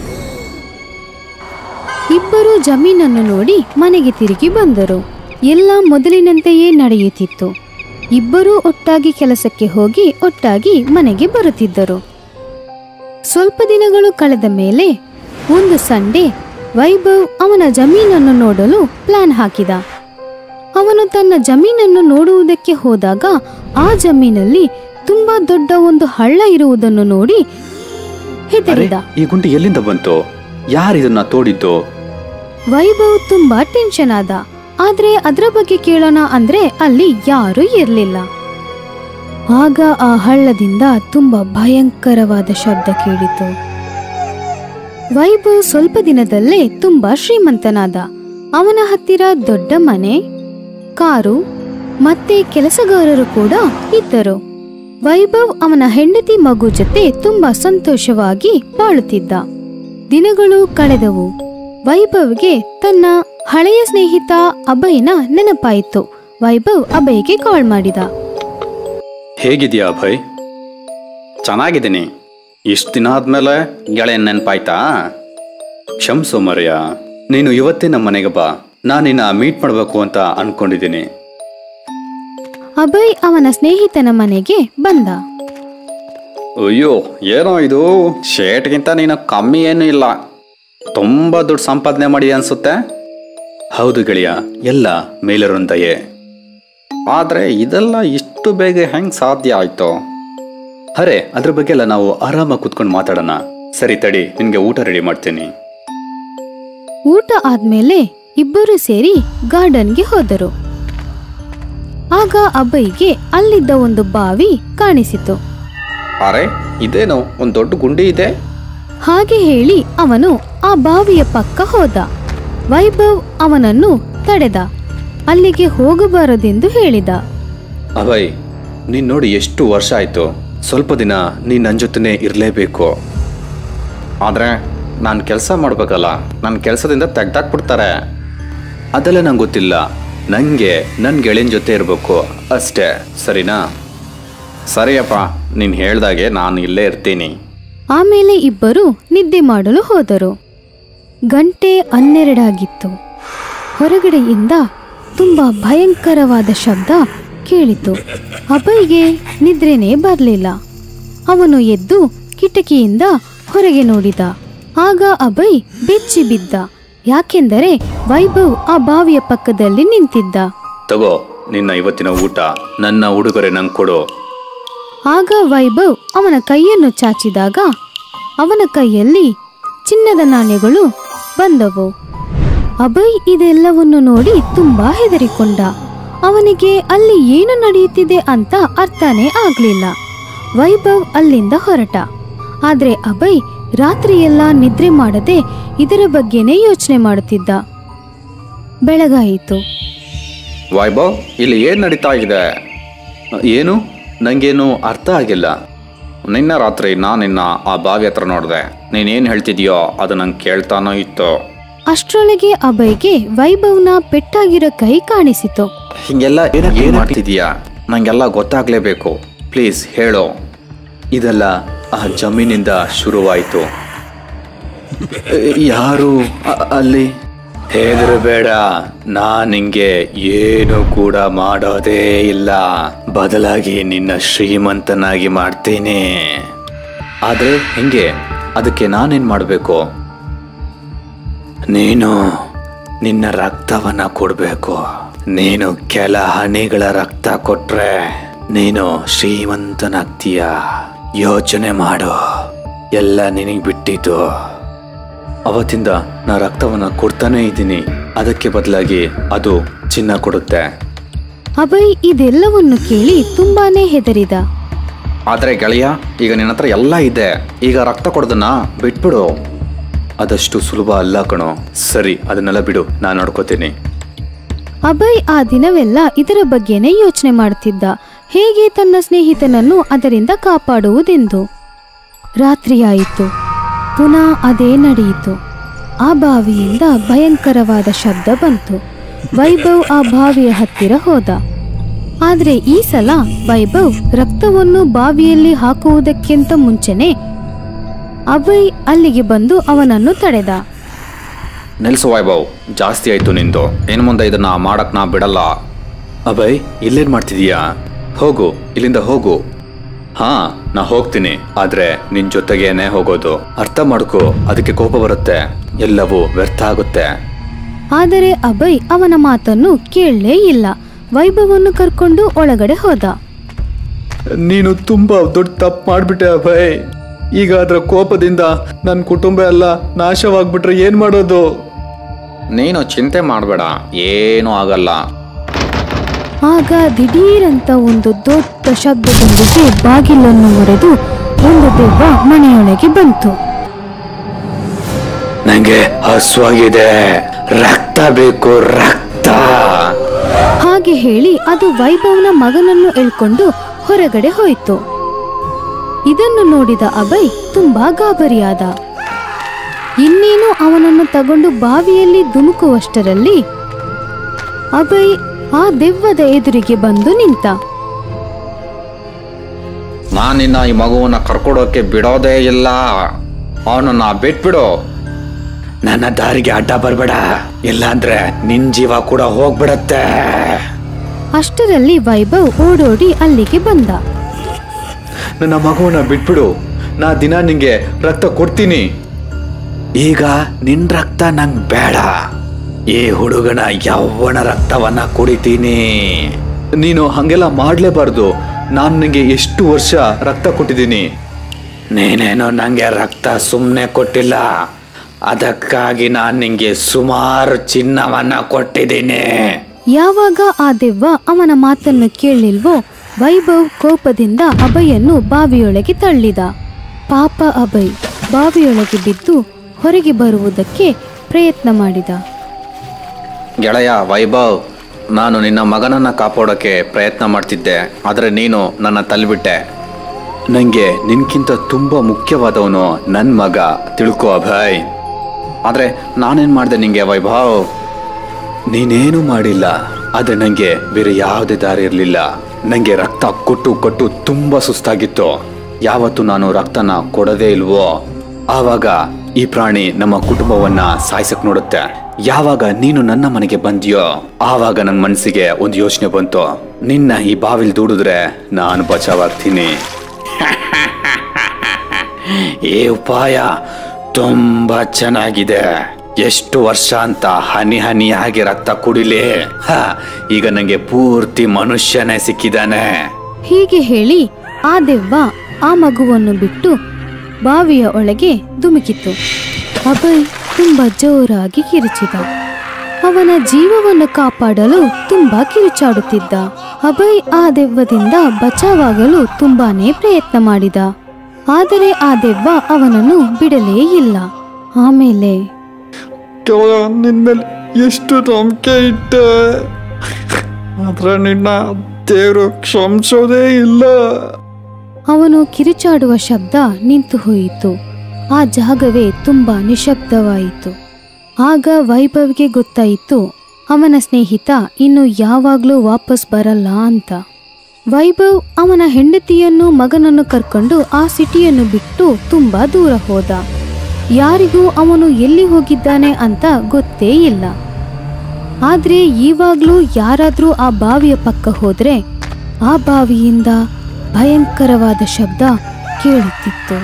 ಇಬ್ಬರು ಜಮೀನನ್ನು ನೋಡಿ ಮನೆಗೆ ತಿರುಗಿ ಬಂದರು ಎಲ್ಲ ಮೊದಲಿನಂತೆಯೇ ನಡೆಯುತ್ತಿತ್ತು ಇಬ್ಬರೂ ಒಟ್ಟಾಗಿ ಕೆಲಸಕ್ಕೆ ಹೋಗಿ ಒಟ್ಟಾಗಿ ಮನೆಗೆ ಬರುತ್ತಿದ್ದರು ಸ್ವಲ್ಪ ದಿನಗಳು ಕಳೆದ ಮೇಲೆ ಒಂದು ಸಂಡೆ ವೈಭವ್ ಅವನ ಜಮೀನನ್ನು ನೋಡಲು ಪ್ಲಾನ್ ಹಾಕಿದ ಅವನು ತನ್ನ ಜಮೀನನ್ನು ನೋಡುವುದಕ್ಕೆ ಹೋದಾಗ ಆ ಜಮೀನಲ್ಲಿ ತುಂಬಾ ದೊಡ್ಡ ಒಂದು ಹಳ್ಳ ಇರುವುದನ್ನು ನೋಡಿ ಅರೆ ಹೆದರಿದ ಈ ಗುಂಡಿ ಎಲ್ಲಿಂದ ಬಂತು ಯಾರಿದನ್ನ ತೋಡಿದ್ದು ವೈಭವ್ ತುಂಬಾ ಟೆನ್ಷನ್ ಆದ ಆದ್ರೆ ಅದರ ಬಗ್ಗೆ ಕೇಳೋಣ ಅಂದ್ರೆ ಅಲ್ಲಿ ಯಾರೂ ಇರಲಿಲ್ಲ ಆಗ ಆ ಹಳ್ಳದಿಂದ ತುಂಬಾ ಭಯಂಕರವಾದ ಶಬ್ದ ಕೇಳಿತು ವೈಭವ್ ಸ್ವಲ್ಪ ದಿನದಲ್ಲೇ ತುಂಬಾ ಶ್ರೀಮಂತನಾದ ಅವನ ಹತ್ತಿರ ದೊಡ್ಡ ಮನೆ ಕಾರು ಮತ್ತೆ ಕೆಲಸಗಾರರು ಕೂಡ ಇದ್ದರು ವೈಭವ್ ಅವನ ಹೆಂಡತಿ ಮಗು ಜೊತೆ ತುಂಬಾ ಸಂತೋಷವಾಗಿ ಬಾಳುತ್ತಿದ್ದ ದಿನಗಳು ಕಳೆದವು ವೈಭವ್ಗೆ ತನ್ನ ಹಳೆಯ ಸ್ನೇಹಿತ ಅಭಯ್ನ ನೆನಪಾಯಿತು ವೈಭವ್ ಅಭಯ್ಗೆ ಕಾಲ್ ಮಾಡಿದ ಹೇಗಿದ್ಯಾ ಅಭಯ್ ಚೆನ್ನಾಗಿದ್ದೀನಿ ಇಷ್ಟು ದಿನ ಆದ್ಮೇಲೆ ಗೆಳೆಯ ನೆನಪಾಯ್ತಾ ಕ್ಷಮ್ಸು ಮರ್ಯ ನೀನು ಇವತ್ತೇ ನಮ್ಮ ಮನೆಗೆ ಬಾ ನಾನು ನಿನ್ನ ಮೀಟ್ ಮಾಡಬೇಕು ಅಂತ ಅನ್ಕೊಂಡಿದ್ದೀನಿ ಅಭಯ್ ಅವನ ಸ್ನೇಹಿತನ ಮನೆಗೆ ಬಂದ ಅಯ್ಯೋ ಏನೋ ಇದು ಶೇಟ್ಗಿಂತ ನೀನು ಕಮ್ಮಿ ಏನೂ ಇಲ್ಲ ತುಂಬ ದುಡ್ಡು ಸಂಪಾದನೆ ಮಾಡಿ ಅನ್ಸುತ್ತೆ ಹೌದು ಗೆಳೆಯ ಎಲ್ಲ ಮೇಲಿರೋನ್ ದಯೆ ಆದರೆ ಇದೆಲ್ಲ ಇಷ್ಟು ಬೇಗ ಹೆಂಗೆ ಸಾಧ್ಯ ಆಯ್ತು ಅರೆ ಅದ್ರ ಬಗ್ಗೆ ಎಲ್ಲ ನಾವು ಆರಾಮಾಗಿ ಕುತ್ಕೊಂಡು ಮಾತಾಡೋಣ ಸರಿ ತಡಿ ನಿನಗೆ ಊಟ ರೆಡಿ ಮಾಡ್ತೀನಿ ಊಟ ಆದ್ಮೇಲೆ ಇಬ್ಬರು ಸೇರಿ ಗಾರ್ಡನ್ಗೆ ಹೋದರು ಆಗ ಅಭಯ್ಗೆ ಅಲ್ಲಿದ್ದ ಒಂದು ಬಾವಿ ಕಾಣಿಸಿತು ಅರೆ ಇದೇನು ಒಂದು ದೊಡ್ಡ ಗುಂಡಿ ಇದೆ ಹಾಗೆ ಹೇಳಿ ಅವನು ಆ ಬಾವಿಯ ಪಕ್ಕ ಹೋದ ವೈಭವ್ ಅವನನ್ನು ತಡೆದ ಅಲ್ಲಿಗೆ ಹೋಗಬಾರದೆಂದು ಹೇಳಿದ ಅಭಯ್ ನೀನು ನೋಡಿ ಎಷ್ಟು ವರ್ಷ ಆಯಿತು ಸ್ವಲ್ಪ ದಿನ ನೀನು ನನ್ನ ಜೊತೆನೇ ಇರಲೇಬೇಕು ಆದರೆ ನಾನು ಕೆಲಸ ಮಾಡಬೇಕಲ್ಲ ನನ್ನ ಕೆಲಸದಿಂದ ತೆಗ್ದಾಕ್ಬಿಡ್ತಾರೆ ಅದೆಲ್ಲ ನಂಗೆ ಗೊತ್ತಿಲ್ಲ ನನಗೆ ನನ್ನ ಗೆಳೆಯನ ಜೊತೆ ಇರಬೇಕು ಅಷ್ಟೇ ಸರಿನಾ ಸರಿಯಪ್ಪ ನೀನು ಹೇಳ್ದಾಗೆ ನಾನು ಇಲ್ಲೇ ಇರ್ತೀನಿ ಆಮೇಲೆ ಇಬ್ಬರು ನಿದ್ದೆ ಮಾಡಲು ಹೋದರು ಗಂಟೆ ಹನ್ನೆರಡಾಗಿತ್ತು ಹೊರಗಡೆಯಿಂದ ತುಂಬಾ ಭಯಂಕರವಾದ ಶಬ್ದ ಕೇಳಿತು ಅಭಯ್ಗೆ ನಿದ್ರೆನೇ ಬರಲಿಲ್ಲ ಅವನು ಎದ್ದು ಕಿಟಕಿಯಿಂದ ಹೊರಗೆ ನೋಡಿದ ಆಗ ಅಭಯ್ ಬೆಚ್ಚಿ ಬಿದ್ದ ಯಾಕೆಂದರೆ ವೈಭವ್ ಆ ಬಾವಿಯ ಪಕ್ಕದಲ್ಲಿ ನಿಂತಿದ್ದ ತಗೋ ನಿನ್ನ ಇವತ್ತಿನ ಊಟ ನನ್ನ ಉಡುಗೊರೆ ನಂಗೆ ಕೊಡು ಆಗ ವೈಭವ್ ಅವನ ಕೈಯನ್ನು ಚಾಚಿದಾಗ ಅವನ ಕೈಯಲ್ಲಿ ಚಿನ್ನದ ನಾಣ್ಯಗಳು ಬಂದವು ಅಭಯ್ ಇದೆಲ್ಲವನ್ನು ನೋಡಿ ತುಂಬಾ ಹೆದರಿಕೊಂಡ ಅವನಿಗೆ ಅಲ್ಲಿ ಏನು ನಡೆಯುತ್ತಿದೆ ಅಂತ ಅರ್ಥನೇ ಆಗ್ಲಿಲ್ಲ ವೈಭವ್ ಅಲ್ಲಿಂದ ಹೊರಟ ಆದ್ರೆ ಅಭಯ್ ರಾತ್ರಿಯೆಲ್ಲ ನಿದ್ರೆ ಮಾಡದೆ ಇದರ ಬಗ್ಗೆನೇ ಯೋಚನೆ ಮಾಡುತ್ತಿದ್ದ ಬೆಳಗಾಯಿತು ವೈಭವ್ ಇಲ್ಲಿ ಏನು ನಡೀತಾ ಇದೆ ಏನು ನನಗೇನು ಅರ್ಥ ಆಗಿಲ್ಲ ನಿನ್ನೆ ರಾತ್ರಿ ನಾನು ನಿನ್ನ ಆ ಬಾವಿ ಹತ್ರ ನೋಡಿದೆ ನೀನೇನು ಹೇಳ್ತಿದ್ಯೋ ಅದು ನಂಗೆ ಕೇಳ್ತಾನೋ ಇತ್ತು ಅಷ್ಟ್ರೊಳಗೆ ಅಭಯ್ಗೆ ವೈಭವ್ನ ಪೆಟ್ಟಾಗಿರೋ ಕೈ ಕಾಣಿಸಿತು ಹಿಂಗೆಲ್ಲ ಏನು ಮಾಡ್ತಿದೀಯಾ ನಂಗೆಲ್ಲ ಗೊತ್ತಾಗ್ಲೇಬೇಕು ಪ್ಲೀಸ್ ಹೇಳು ಇದೆಲ್ಲ ಆ ಜಮೀನಿಂದ ಶುರುವಾಯಿತು ಯಾರು ಅ- ಅಲ್ಲಿ ಹೆದರಬೇಡ ನಾನ್ ನಿಂಗೆ ಏನು ಕೂಡ ಮಾಡೋದೇ ಇಲ್ಲ ಬದಲಾಗಿ ನಿನ್ನ ಶ್ರೀಮಂತನಾಗಿ ಮಾಡ್ತೀನಿ ಆದ್ರೆ ಹೆಂಗೆ ಅದಕ್ಕೆ ನಾನೇನ್ ಮಾಡಬೇಕು ನೀನು ನಿನ್ನ ರಕ್ತವನ್ನ ಕೊಡ್ಬೇಕು ನೀನು ಕೆಲ ಹನಿಗಳ ರಕ್ತ ಕೊಟ್ರೆ ನೀನು ಶ್ರೀಮಂತನಾಗ್ತೀಯ ಯೋಚನೆ ಮಾಡು ಎಲ್ಲ ನಿನಗೆ ಬಿಟ್ಟಿದ್ದು ಅವತ್ತಿಂದ ನಾ ರಕ್ತವನ್ನ ಕೊಡ್ತಾನೇ ಇದ್ದೀನಿ ಅದಕ್ಕೆ ಬದಲಾಗಿ ಅದು ಚಿನ್ನ ಕೊಡುತ್ತೆ ಅಭಯ್ ಇದೆಲ್ಲವನ್ನು ಕೇಳಿ ತುಂಬಾನೇ ಹೆದರಿದ ಆದ್ರೆ ಗೆಳೆಯ ಈಗ ನಿನ್ನ ಹತ್ರ ಎಲ್ಲ ಇದೆ ಈಗ ರಕ್ತ ಕೊಡೋದನ್ನ ಬಿಟ್ಬಿಡು ಅದಷ್ಟು ಸುಲಭ ಅಲ್ಲ ಕಣೋ ಸರಿ ಅದನ್ನೆಲ್ಲ ಬಿಡು ನಾನು ನೋಡ್ಕೋತೀನಿ ಅಭಯ್ ಆ ದಿನವೆಲ್ಲ ಇದರ ಬಗ್ಗೆನೇ ಯೋಚನೆ ಮಾಡುತ್ತಿದ್ದ ಹೇಗೆ ತನ್ನ ಸ್ನೇಹಿತನನ್ನು ಅದರಿಂದ ಕಾಪಾಡುವುದೆಂದು ರಾತ್ರಿಯಾಯಿತು ಪುನಃ ಅದೇ ನಡೆಯಿತು ಆ ಬಾವಿಯಿಂದ ಭಯಂಕರವಾದ ಶಬ್ದ ಬಂತು ವೈಭವ್ ಆ ಬಾವಿಯ ಹತ್ತಿರ ಹೋದ ಆದ್ರೆ ಈ ಸಲ ವೈಭವ್ ರಕ್ತವನ್ನು ಬಾವಿಯಲ್ಲಿ ಹಾಕುವುದಕ್ಕಿಂತ ಮುಂಚೆನೆ ಅಭಯ್ ಅಲ್ಲಿಗೆ ಬಂದು ಅವನನ್ನು ತಡೆದ ನಿಲ್ಸು ವೈಭವ್ ಜಾಸ್ತಿ ಆಯ್ತು ನಿಂದು ಇನ್ನು ಮುಂದೆ ಇದನ್ನ ಮಾಡಕ್ ನಾ ಬಿಡಲ್ಲ ಅಭಯ್ ಇಲ್ಲೇನ್ ಮಾಡ್ತಿದೀಯಾ ಹೋಗು ಇಲ್ಲಿಂದ ಹೋಗು ಹಾ ನಾ ಹೋಗ್ತೀನಿ ಆದ್ರೆ ನಿನ್ ಜೊತೆಗೇನೆ ಹೋಗೋದು ಅರ್ಥ ಮಾಡ್ಕೋ ಅದಕ್ಕೆ ಕೋಪ ಬರುತ್ತೆ ಎಲ್ಲವೂ ವ್ಯರ್ಥ ಆಗುತ್ತೆ ಆದರೆ ಅಭಯ್ ಅವನ ಮಾತನ್ನು ಕೇಳಲೇ ಇಲ್ಲ ವೈಭವನ್ನು ಕರ್ಕೊಂಡು ಒಳಗಡೆ ಹೋದ ನೀನು ತುಂಬಾ ದೊಡ್ಡ ತಪ್ಪು ಮಾಡ್ಬಿಟ್ಟೆ ಅಭಯ್ ಈಗ ಅದರ ಕೋಪದಿಂದ ನನ್ನ ಕುಟುಂಬ ಎಲ್ಲ ನಾಶವಾಗ್ಬಿಟ್ರೆ ಏನ್ ಮಾಡೋದು ನೀನು ಚಿಂತೆ ಮಾಡಬೇಡ ಏನೂ ಆಗಲ್ಲ ಆಗ ದಿಢೀರಂತ ಒಂದು ದೊಡ್ಡ ಶಬ್ದದೊಂದಿಗೆ ಬಾಗಿಲನ್ನು ಒಡೆದು ಒಂದು ದೆವ್ವ ಮನೆಯೊಳಗೆ ಬಂತು ನಂಗೆ ಹಸುವಾಗಿದೆ ರಕ್ತ ಬೇಕು ರಕ್ತ ಹಾಗೆ ಹೇಳಿ ಅದು ವೈಭವ್ನ ಮಗನನ್ನು ಎಳ್ಕೊಂಡು ಹೊರಗಡೆ ಹೋಯಿತು ಇದನ್ನು ನೋಡಿದ ಅಭಯ್ ತುಂಬಾ ಗಾಬರಿಯಾದ ಇನ್ನೇನು ಅವನನ್ನು ತಗೊಂಡು ಬಾವಿಯಲ್ಲಿ ಧುಮುಕುವಷ್ಟರಲ್ಲಿ ಅಭಯ್ ಆ ದೆವ್ವದ ಎದುರಿಗೆ ಬಂದು ನಿಂತ ನಾನು ನಿನ್ನ ಈ ಮಗುವನ್ನ ಕರ್ಕೊಡೋಕೆ ಬಿಡೋದೇ ಇಲ್ಲ ಅವನನ್ನ ಬಿಟ್ಬಿಡು ನನ್ನ ದಾರಿಗೆ ಅಡ್ಡ ಬರಬೇಡ ಇಲ್ಲಾಂದ್ರೆ ನಿನ್ ಜೀವ ಕೂಡ ಹೋಗ್ಬಿಡತ್ತೆ ಅಷ್ಟರಲ್ಲಿ ವೈಭವ್ ಓಡೋಡಿ ಅಲ್ಲಿಗೆ ಬಂದ ನನ್ನ ಮಗುವನ್ನ ಬಿಟ್ಬಿಡು ನಾ ದಿನ ನಿಂಗೆ ರಕ್ತ ಕೊಡ್ತೀನಿ ಈಗ ನಿನ್ ರಕ್ತ ನಂಗ್ ಬೇಡ ಈ ಹುಡುಗನ ಯೌವನ ರಕ್ತವನ್ನ ಕುಡಿತೀನಿ ನೀನು ಹಂಗೆಲ್ಲ ಮಾಡ್ಲೇಬಾರ್ದು ನಾನು ನಿಂಗೆ ಎಷ್ಟು ವರ್ಷ ರಕ್ತ ಕೊಟ್ಟಿದ್ದೀನಿ ನೀನೇನೋ ನಂಗೆ ರಕ್ತ ಸುಮ್ಮನೆ ಕೊಟ್ಟಿಲ್ಲ ಅದಕ್ಕಾಗಿ ನಾನು ನಿಂಗೆ ಸುಮಾರು ಚಿನ್ನವನ್ನ ಕೊಟ್ಟಿದ್ದೀನಿ ಯಾವಾಗ ಆ ದೆವ್ವ ಅವನ ಮಾತನ್ನು ಕೇಳಲಿಲ್ವೋ ವೈಭವ್ ಕೋಪದಿಂದ ಅಭಯನ್ನು ಬಾವಿಯೊಳಗೆ ತಳ್ಳಿದ ಪಾಪ ಅಭಯ್ ಬಾವಿಯೊಳಗೆ ಬಿದ್ದು ಹೊರಗೆ ಬರುವುದಕ್ಕೆ ಪ್ರಯತ್ನ ಮಾಡಿದ ಗೆಳೆಯ ವೈಭವ್ ನಾನು ನಿನ್ನ ಮಗನನ್ನ ಕಾಪಾಡೋಕೆ ಪ್ರಯತ್ನ ಮಾಡ್ತಿದ್ದೆ ಆದರೆ ನೀನು ನನ್ನ ತಳ್ಳಿಬಿಟ್ಟೆ ನನಗೆ ನಿನ್ಕಿಂತ ತುಂಬ ಮುಖ್ಯವಾದವನು ನನ್ನ ಮಗ ತಿಳ್ಕೊ ಅಭಯ್ ಆದರೆ ನಾನೇನು ಮಾಡಿದೆ ನಿಂಗೆ ವೈಭವ್ ನೀನೇನು ಮಾಡಿಲ್ಲ ಆದರೆ ನನಗೆ ಬೇರೆ ಯಾವುದೇ ದಾರಿ ಇರಲಿಲ್ಲ ನನಗೆ ರಕ್ತ ಕೊಟ್ಟು ಕೊಟ್ಟು ತುಂಬ ಸುಸ್ತಾಗಿತ್ತು ಯಾವತ್ತು ನಾನು ರಕ್ತನ ಕೊಡದೇ ಇಲ್ವೋ ಆವಾಗ ಈ ಪ್ರಾಣಿ ನಮ್ಮ ಕುಟುಂಬವನ್ನ ಸಾಯ್ಸಕ್ ನೋಡುತ್ತೆ ಯಾವಾಗ ನೀನು ನನ್ನ ಮನೆಗೆ ಬಂದಿಯೋ ಆವಾಗ ನನ್ನ ಮನಸ್ಸಿಗೆ ಒಂದು ಯೋಚನೆ ಬಂತು ನಿನ್ನ ಈ ಬಾವಿಲ್ ದೂಡಿದ್ರೆ ನಾನು ಬಚಾವಾಗ್ತೀನಿ ಈ ಉಪಾಯ ತುಂಬಾ ಚೆನ್ನಾಗಿದೆ ಎಷ್ಟು ವರ್ಷ ಅಂತ ಹನಿ ಹನಿಯಾಗಿ ರಕ್ತ ಕುಡಿಲಿ ಹ, ಈಗ ನಂಗೆ ಪೂರ್ತಿ ಮನುಷ್ಯನೇ ಸಿಕ್ಕಿದಾನೆ ಹೀಗೆ ಹೇಳಿ ಆ ದೆವ್ವ ಆ ಮಗುವನ್ನು ಬಿಟ್ಟು ಬಾವಿಯ ಒಳಗೆ ಧುಮುಕಿತು ಅಭಯ್ ತುಂಬಾ ಜೋರಾಗಿ ಕಿರುಚಿದ ಅವನ ಜೀವವನ್ನು ಕಾಪಾಡಲು ತುಂಬಾ ಕಿರುಚಾಡುತ್ತಿದ್ದ ಅಭಯ್ ಆ ದೆವ್ವದಿಂದ ಬಚಾವಾಗಲು ತುಂಬಾನೇ ಪ್ರಯತ್ನ ಮಾಡಿದ ಆದರೆ ಆ ದೆವ್ವ ಅವನನ್ನು ಬಿಡಲೇ ಇಲ್ಲ ಆಮೇಲೆ ನಿನ್ ಮೇಲೆ ಎಷ್ಟು ನಂಬಿಕೆ ಇಟ್ಟೆ ಆದ್ರೆ ನಿನ್ನ ದೇವರು ಕ್ಷಮಿಸೋದೇ ಇಲ್ಲ ಅವನು ಕಿರುಚಾಡುವ ಶಬ್ದ ನಿಂತು ಹೋಯಿತು ಆ ಜಾಗವೇ ತುಂಬಾ ನಿಶಬ್ದವಾಯಿತು ಆಗ ವೈಭವ್ಗೆ ಗೊತ್ತಾಯಿತು ಅವನ ಸ್ನೇಹಿತ ಇನ್ನು ಯಾವಾಗ್ಲೂ ವಾಪಸ್ ಬರಲ್ಲ ಅಂತ ವೈಭವ್ ಅವನ ಹೆಂಡತಿಯನ್ನು ಮಗನನ್ನು ಕರ್ಕೊಂಡು ಆ ಸಿಟಿಯನ್ನು ಬಿಟ್ಟು ತುಂಬಾ ದೂರ ಹೋದ ಯಾರಿಗೂ ಅವನು ಎಲ್ಲಿ ಹೋಗಿದ್ದಾನೆ ಅಂತ ಗೊತ್ತೇ ಇಲ್ಲ ಆದ್ರೆ ಈವಾಗ್ಲೂ ಯಾರಾದ್ರೂ ಆ ಬಾವಿಯ ಪಕ್ಕ ಹೋದ್ರೆ ಆ ಬಾವಿಯಿಂದ ಭಯಂಕರವಾದ ಶಬ್ದ ಕೇಳುತ್ತಿತ್ತು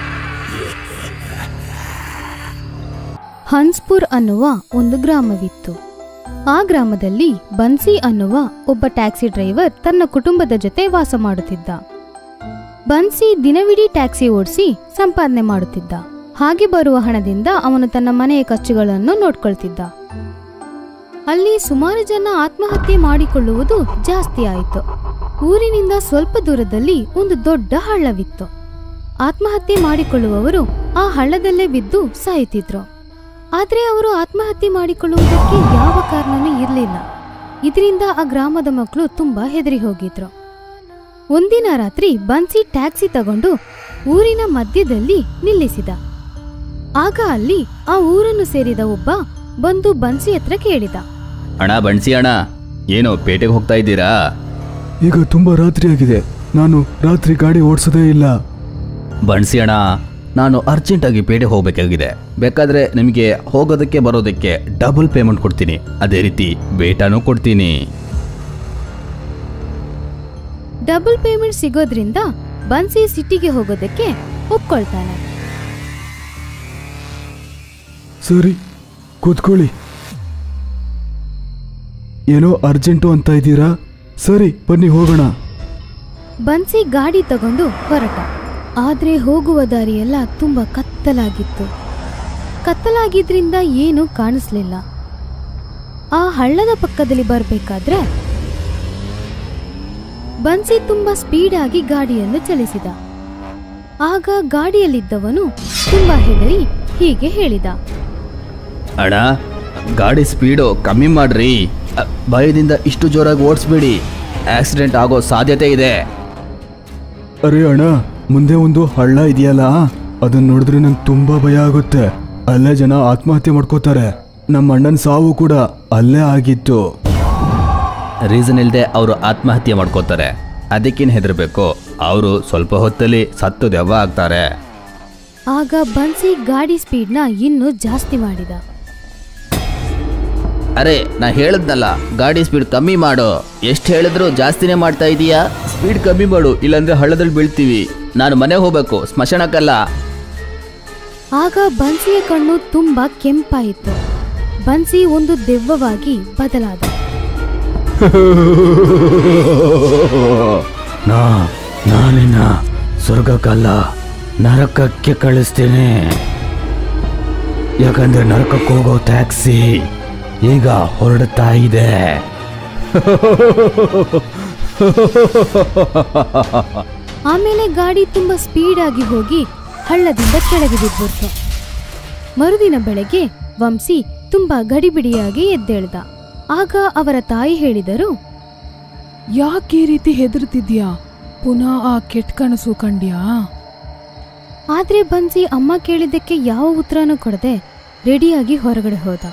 ಹನ್ಸ್ಪುರ್ ಅನ್ನುವ ಒಂದು ಗ್ರಾಮವಿತ್ತು ಆ ಗ್ರಾಮದಲ್ಲಿ ಬನ್ಸಿ ಅನ್ನುವ ಒಬ್ಬ ಟ್ಯಾಕ್ಸಿ ಡ್ರೈವರ್ ತನ್ನ ಕುಟುಂಬದ ಜೊತೆ ವಾಸ ಮಾಡುತ್ತಿದ್ದ ಬನ್ಸಿ ದಿನವಿಡೀ ಟ್ಯಾಕ್ಸಿ ಓಡಿಸಿ ಸಂಪಾದನೆ ಮಾಡುತ್ತಿದ್ದ ಹಾಗೆ ಬರುವ ಹಣದಿಂದ ಅವನು ತನ್ನ ಮನೆಯ ಖರ್ಚುಗಳನ್ನು ನೋಡ್ಕೊಳ್ತಿದ್ದ ಅಲ್ಲಿ ಸುಮಾರು ಜನ ಆತ್ಮಹತ್ಯೆ ಮಾಡಿಕೊಳ್ಳುವುದು ಜಾಸ್ತಿ ಆಯಿತು ಊರಿನಿಂದ ಸ್ವಲ್ಪ ದೂರದಲ್ಲಿ ಒಂದು ದೊಡ್ಡ ಹಳ್ಳವಿತ್ತು ಆತ್ಮಹತ್ಯೆ ಮಾಡಿಕೊಳ್ಳುವವರು ಆ ಹಳ್ಳದಲ್ಲೇ ಬಿದ್ದು ಸಾಯುತ್ತಿದ್ರು ಆದ್ರೆ ಅವರು ಆತ್ಮಹತ್ಯೆ ಮಾಡಿಕೊಳ್ಳುವುದಕ್ಕೆ ಯಾವ ಕಾರಣನೂ ಇರಲಿಲ್ಲ ಇದರಿಂದ ಆ ಗ್ರಾಮದ ಮಕ್ಕಳು ತುಂಬಾ ಹೆದರಿ ಹೋಗಿದ್ರು ಒಂದಿನ ರಾತ್ರಿ ಬನ್ಸಿ ಟ್ಯಾಕ್ಸಿ ತಗೊಂಡು ಊರಿನ ಮಧ್ಯದಲ್ಲಿ ನಿಲ್ಲಿಸಿದ ಆಗ ಅಲ್ಲಿ ಆ ಊರನ್ನು ಸೇರಿದ ಒಬ್ಬ ಬಂದು ಬನ್ಸಿ ಹತ್ರ ಕೇಳಿದ ಅಣ್ಣ ಬಣ್ಸಿ ಅಣ್ಣ ಏನು ಪೇಟೆಗೆ ಹೋಗ್ತಾ ಇದ್ದೀರಾ ಈಗ ತುಂಬಾ ರಾತ್ರಿ ಆಗಿದೆ ನಾನು ರಾತ್ರಿ ಗಾಡಿ ಓಡಿಸೋದೇ ಇಲ್ಲ ಬಣ್ಸಿ ಅಣ್ಣ ನಾನು ಅರ್ಜೆಂಟಾಗಿ ಪೇಟೆ ಹೋಗಬೇಕಾಗಿದೆ ಬೇಕಾದ್ರೆ ನಿಮಗೆ ಹೋಗೋದಕ್ಕೆ ಬರೋದಕ್ಕೆ ಡಬಲ್ ಪೇಮೆಂಟ್ ಕೊಡ್ತೀನಿ ಅದೇ ರೀತಿ ಬೇಟಾನೂ ಕೊಡ್ತೀನಿ ಡಬಲ್ ಪೇಮೆಂಟ್ ಸಿಗೋದ್ರಿಂದ ಬನ್ಸಿ ಸಿಟಿಗೆ ಹೋಗೋದಕ್ಕೆ ಒಪ್ಕೊಳ್ತಾನೆ ಸರಿ ಕೂತ್ಕೊಳ್ಳಿ ಏನೋ ಅರ್ಜೆಂಟು ಅಂತ ಇದ್ದೀರಾ ಸರಿ ಬನ್ನಿ ಹೋಗೋಣ ಬನ್ಸಿ ಗಾಡಿ ತಗೊಂಡು ಹೊರಟ ಆದ್ರೆ ಹೋಗುವ ದಾರಿಯೆಲ್ಲ ತುಂಬಾ ಕತ್ತಲಾಗಿತ್ತು ಕತ್ತಲಾಗಿದ್ರಿಂದ ಏನೂ ಕಾಣಿಸ್ಲಿಲ್ಲ ಆ ಹಳ್ಳದ ಪಕ್ಕದಲ್ಲಿ ಬರ್ಬೇಕಾದ್ರೆ ಬನ್ಸಿ ತುಂಬಾ ಸ್ಪೀಡ್ ಆಗಿ ಗಾಡಿಯನ್ನು ಚಲಿಸಿದ ಆಗ ಗಾಡಿಯಲ್ಲಿದ್ದವನು ತುಂಬಾ ಹೆದರಿ ಹೀಗೆ ಹೇಳಿದ ಅಣ್ಣ ಗಾಡಿ ಸ್ಪೀಡು ಕಮ್ಮಿ ಮಾಡ್ರಿ ಅ, ಭಯದಿಂದ ಇಷ್ಟು ಜೋರಾಗಿ ಓಡಿಸ್ಬೇಡಿ ಆಕ್ಸಿಡೆಂಟ್ ಆಗೋ ಸಾಧ್ಯತೆ ಇದೆ ಅರೆ ಅಣ್ಣ ಮುಂದೆ ಒಂದು ಹಳ್ಳ ಇದೆಯಲ್ಲ ಅದನ್ನ ನೋಡಿದ್ರೆ ನಂಗೆ ತುಂಬಾ ಭಯ ಆಗುತ್ತೆ ಅಲ್ಲೇ ಜನ ಆತ್ಮಹತ್ಯೆ ಮಾಡ್ಕೋತಾರೆ ನಮ್ಮ ಅಣ್ಣನ ಸಾವು ಕೂಡ ಅಲ್ಲೇ ಆಗಿತ್ತು ರೀಸನ್ ಇಲ್ಲದೆ ಅವರು ಆತ್ಮಹತ್ಯೆ ಮಾಡ್ಕೋತಾರೆ ಅದಕ್ಕೇನು ಹೆದರ್ಬೇಕು ಅವರು ಸ್ವಲ್ಪ ಹೊತ್ತಲ್ಲಿ ಸತ್ತು ದೆವ್ವ ಆಗ್ತಾರೆ ಆಗ ಬನ್ಸಿ ಗಾಡಿ ಸ್ಪೀಡ್ನ ಇನ್ನೂ ಜಾಸ್ತಿ ಮಾಡಿದ ಅರೆ ನಾ ಹೇಳದ್ನಲ್ಲ ಗಾಡಿ ಸ್ಪೀಡ್ ಕಮ್ಮಿ ಮಾಡು ಎಷ್ಟು ಹೇಳಿದ್ರು ಜಾಸ್ತಿನೇ ಮಾಡ್ತಾ ಇದೀಯಾ ಸ್ಪೀಡ್ ಕಮ್ಮಿ ಮಾಡು ಇಲ್ಲಾಂದ್ರೆ ಹಳ್ಳದಲ್ಲಿ ಬೀಳ್ತೀವಿ ನಾನು ಮನೆ ಹೋಗ್ಬೇಕು ಸ್ಮಶಾನಕ್ಕಲ್ಲ ಆಗ ಬನ್ಸಿಯ ಕಣ್ಣು ತುಂಬಾ ಕೆಂಪಾಯಿತು ಬನ್ಸಿ ಒಂದು ದೆವ್ವವಾಗಿ ಬದಲಾದ ನಾ ನಾನಿನ್ನ ಸ್ವರ್ಗಕ್ಕಲ್ಲ ನರಕಕ್ಕೆ ಕಳಿಸ್ತೀನಿ ಯಾಕಂದ್ರೆ ನರಕಕ್ಕೆ ಹೋಗೋ ಟ್ಯಾಕ್ಸಿ ಈಗ ಹೊರಡ್ತಾ ಇದೆ ಆಮೇಲೆ ಗಾಡಿ ತುಂಬಾ ಸ್ಪೀಡ್ ಆಗಿ ಹೋಗಿ ಹಳ್ಳದಿಂದ ಕೆಳಗೆ ಬಿದ್ಬಿಡ್ತು ಮರುದಿನ ಬೆಳಗ್ಗೆ ವಂಶಿ ತುಂಬಾ ಗಡಿಬಿಡಿಯಾಗಿ ಎದ್ದೇಳ್ದ ಆಗ ಅವರ ತಾಯಿ ಹೇಳಿದರು ಯಾಕೆ ಈ ರೀತಿ ಹೆದರ್ತಿದ್ಯಾ ಪುನಃ ಆ ಕೆಟ್ಟ ಕನಸು ಕಂಡ್ಯಾ ಆದ್ರೆ ಬನ್ಸಿ ಅಮ್ಮ ಕೇಳಿದ್ದಕ್ಕೆ ಯಾವ ಉತ್ತರನೂ ಕೊಡದೆ ರೆಡಿಯಾಗಿ ಹೊರಗಡೆ ಹೋದ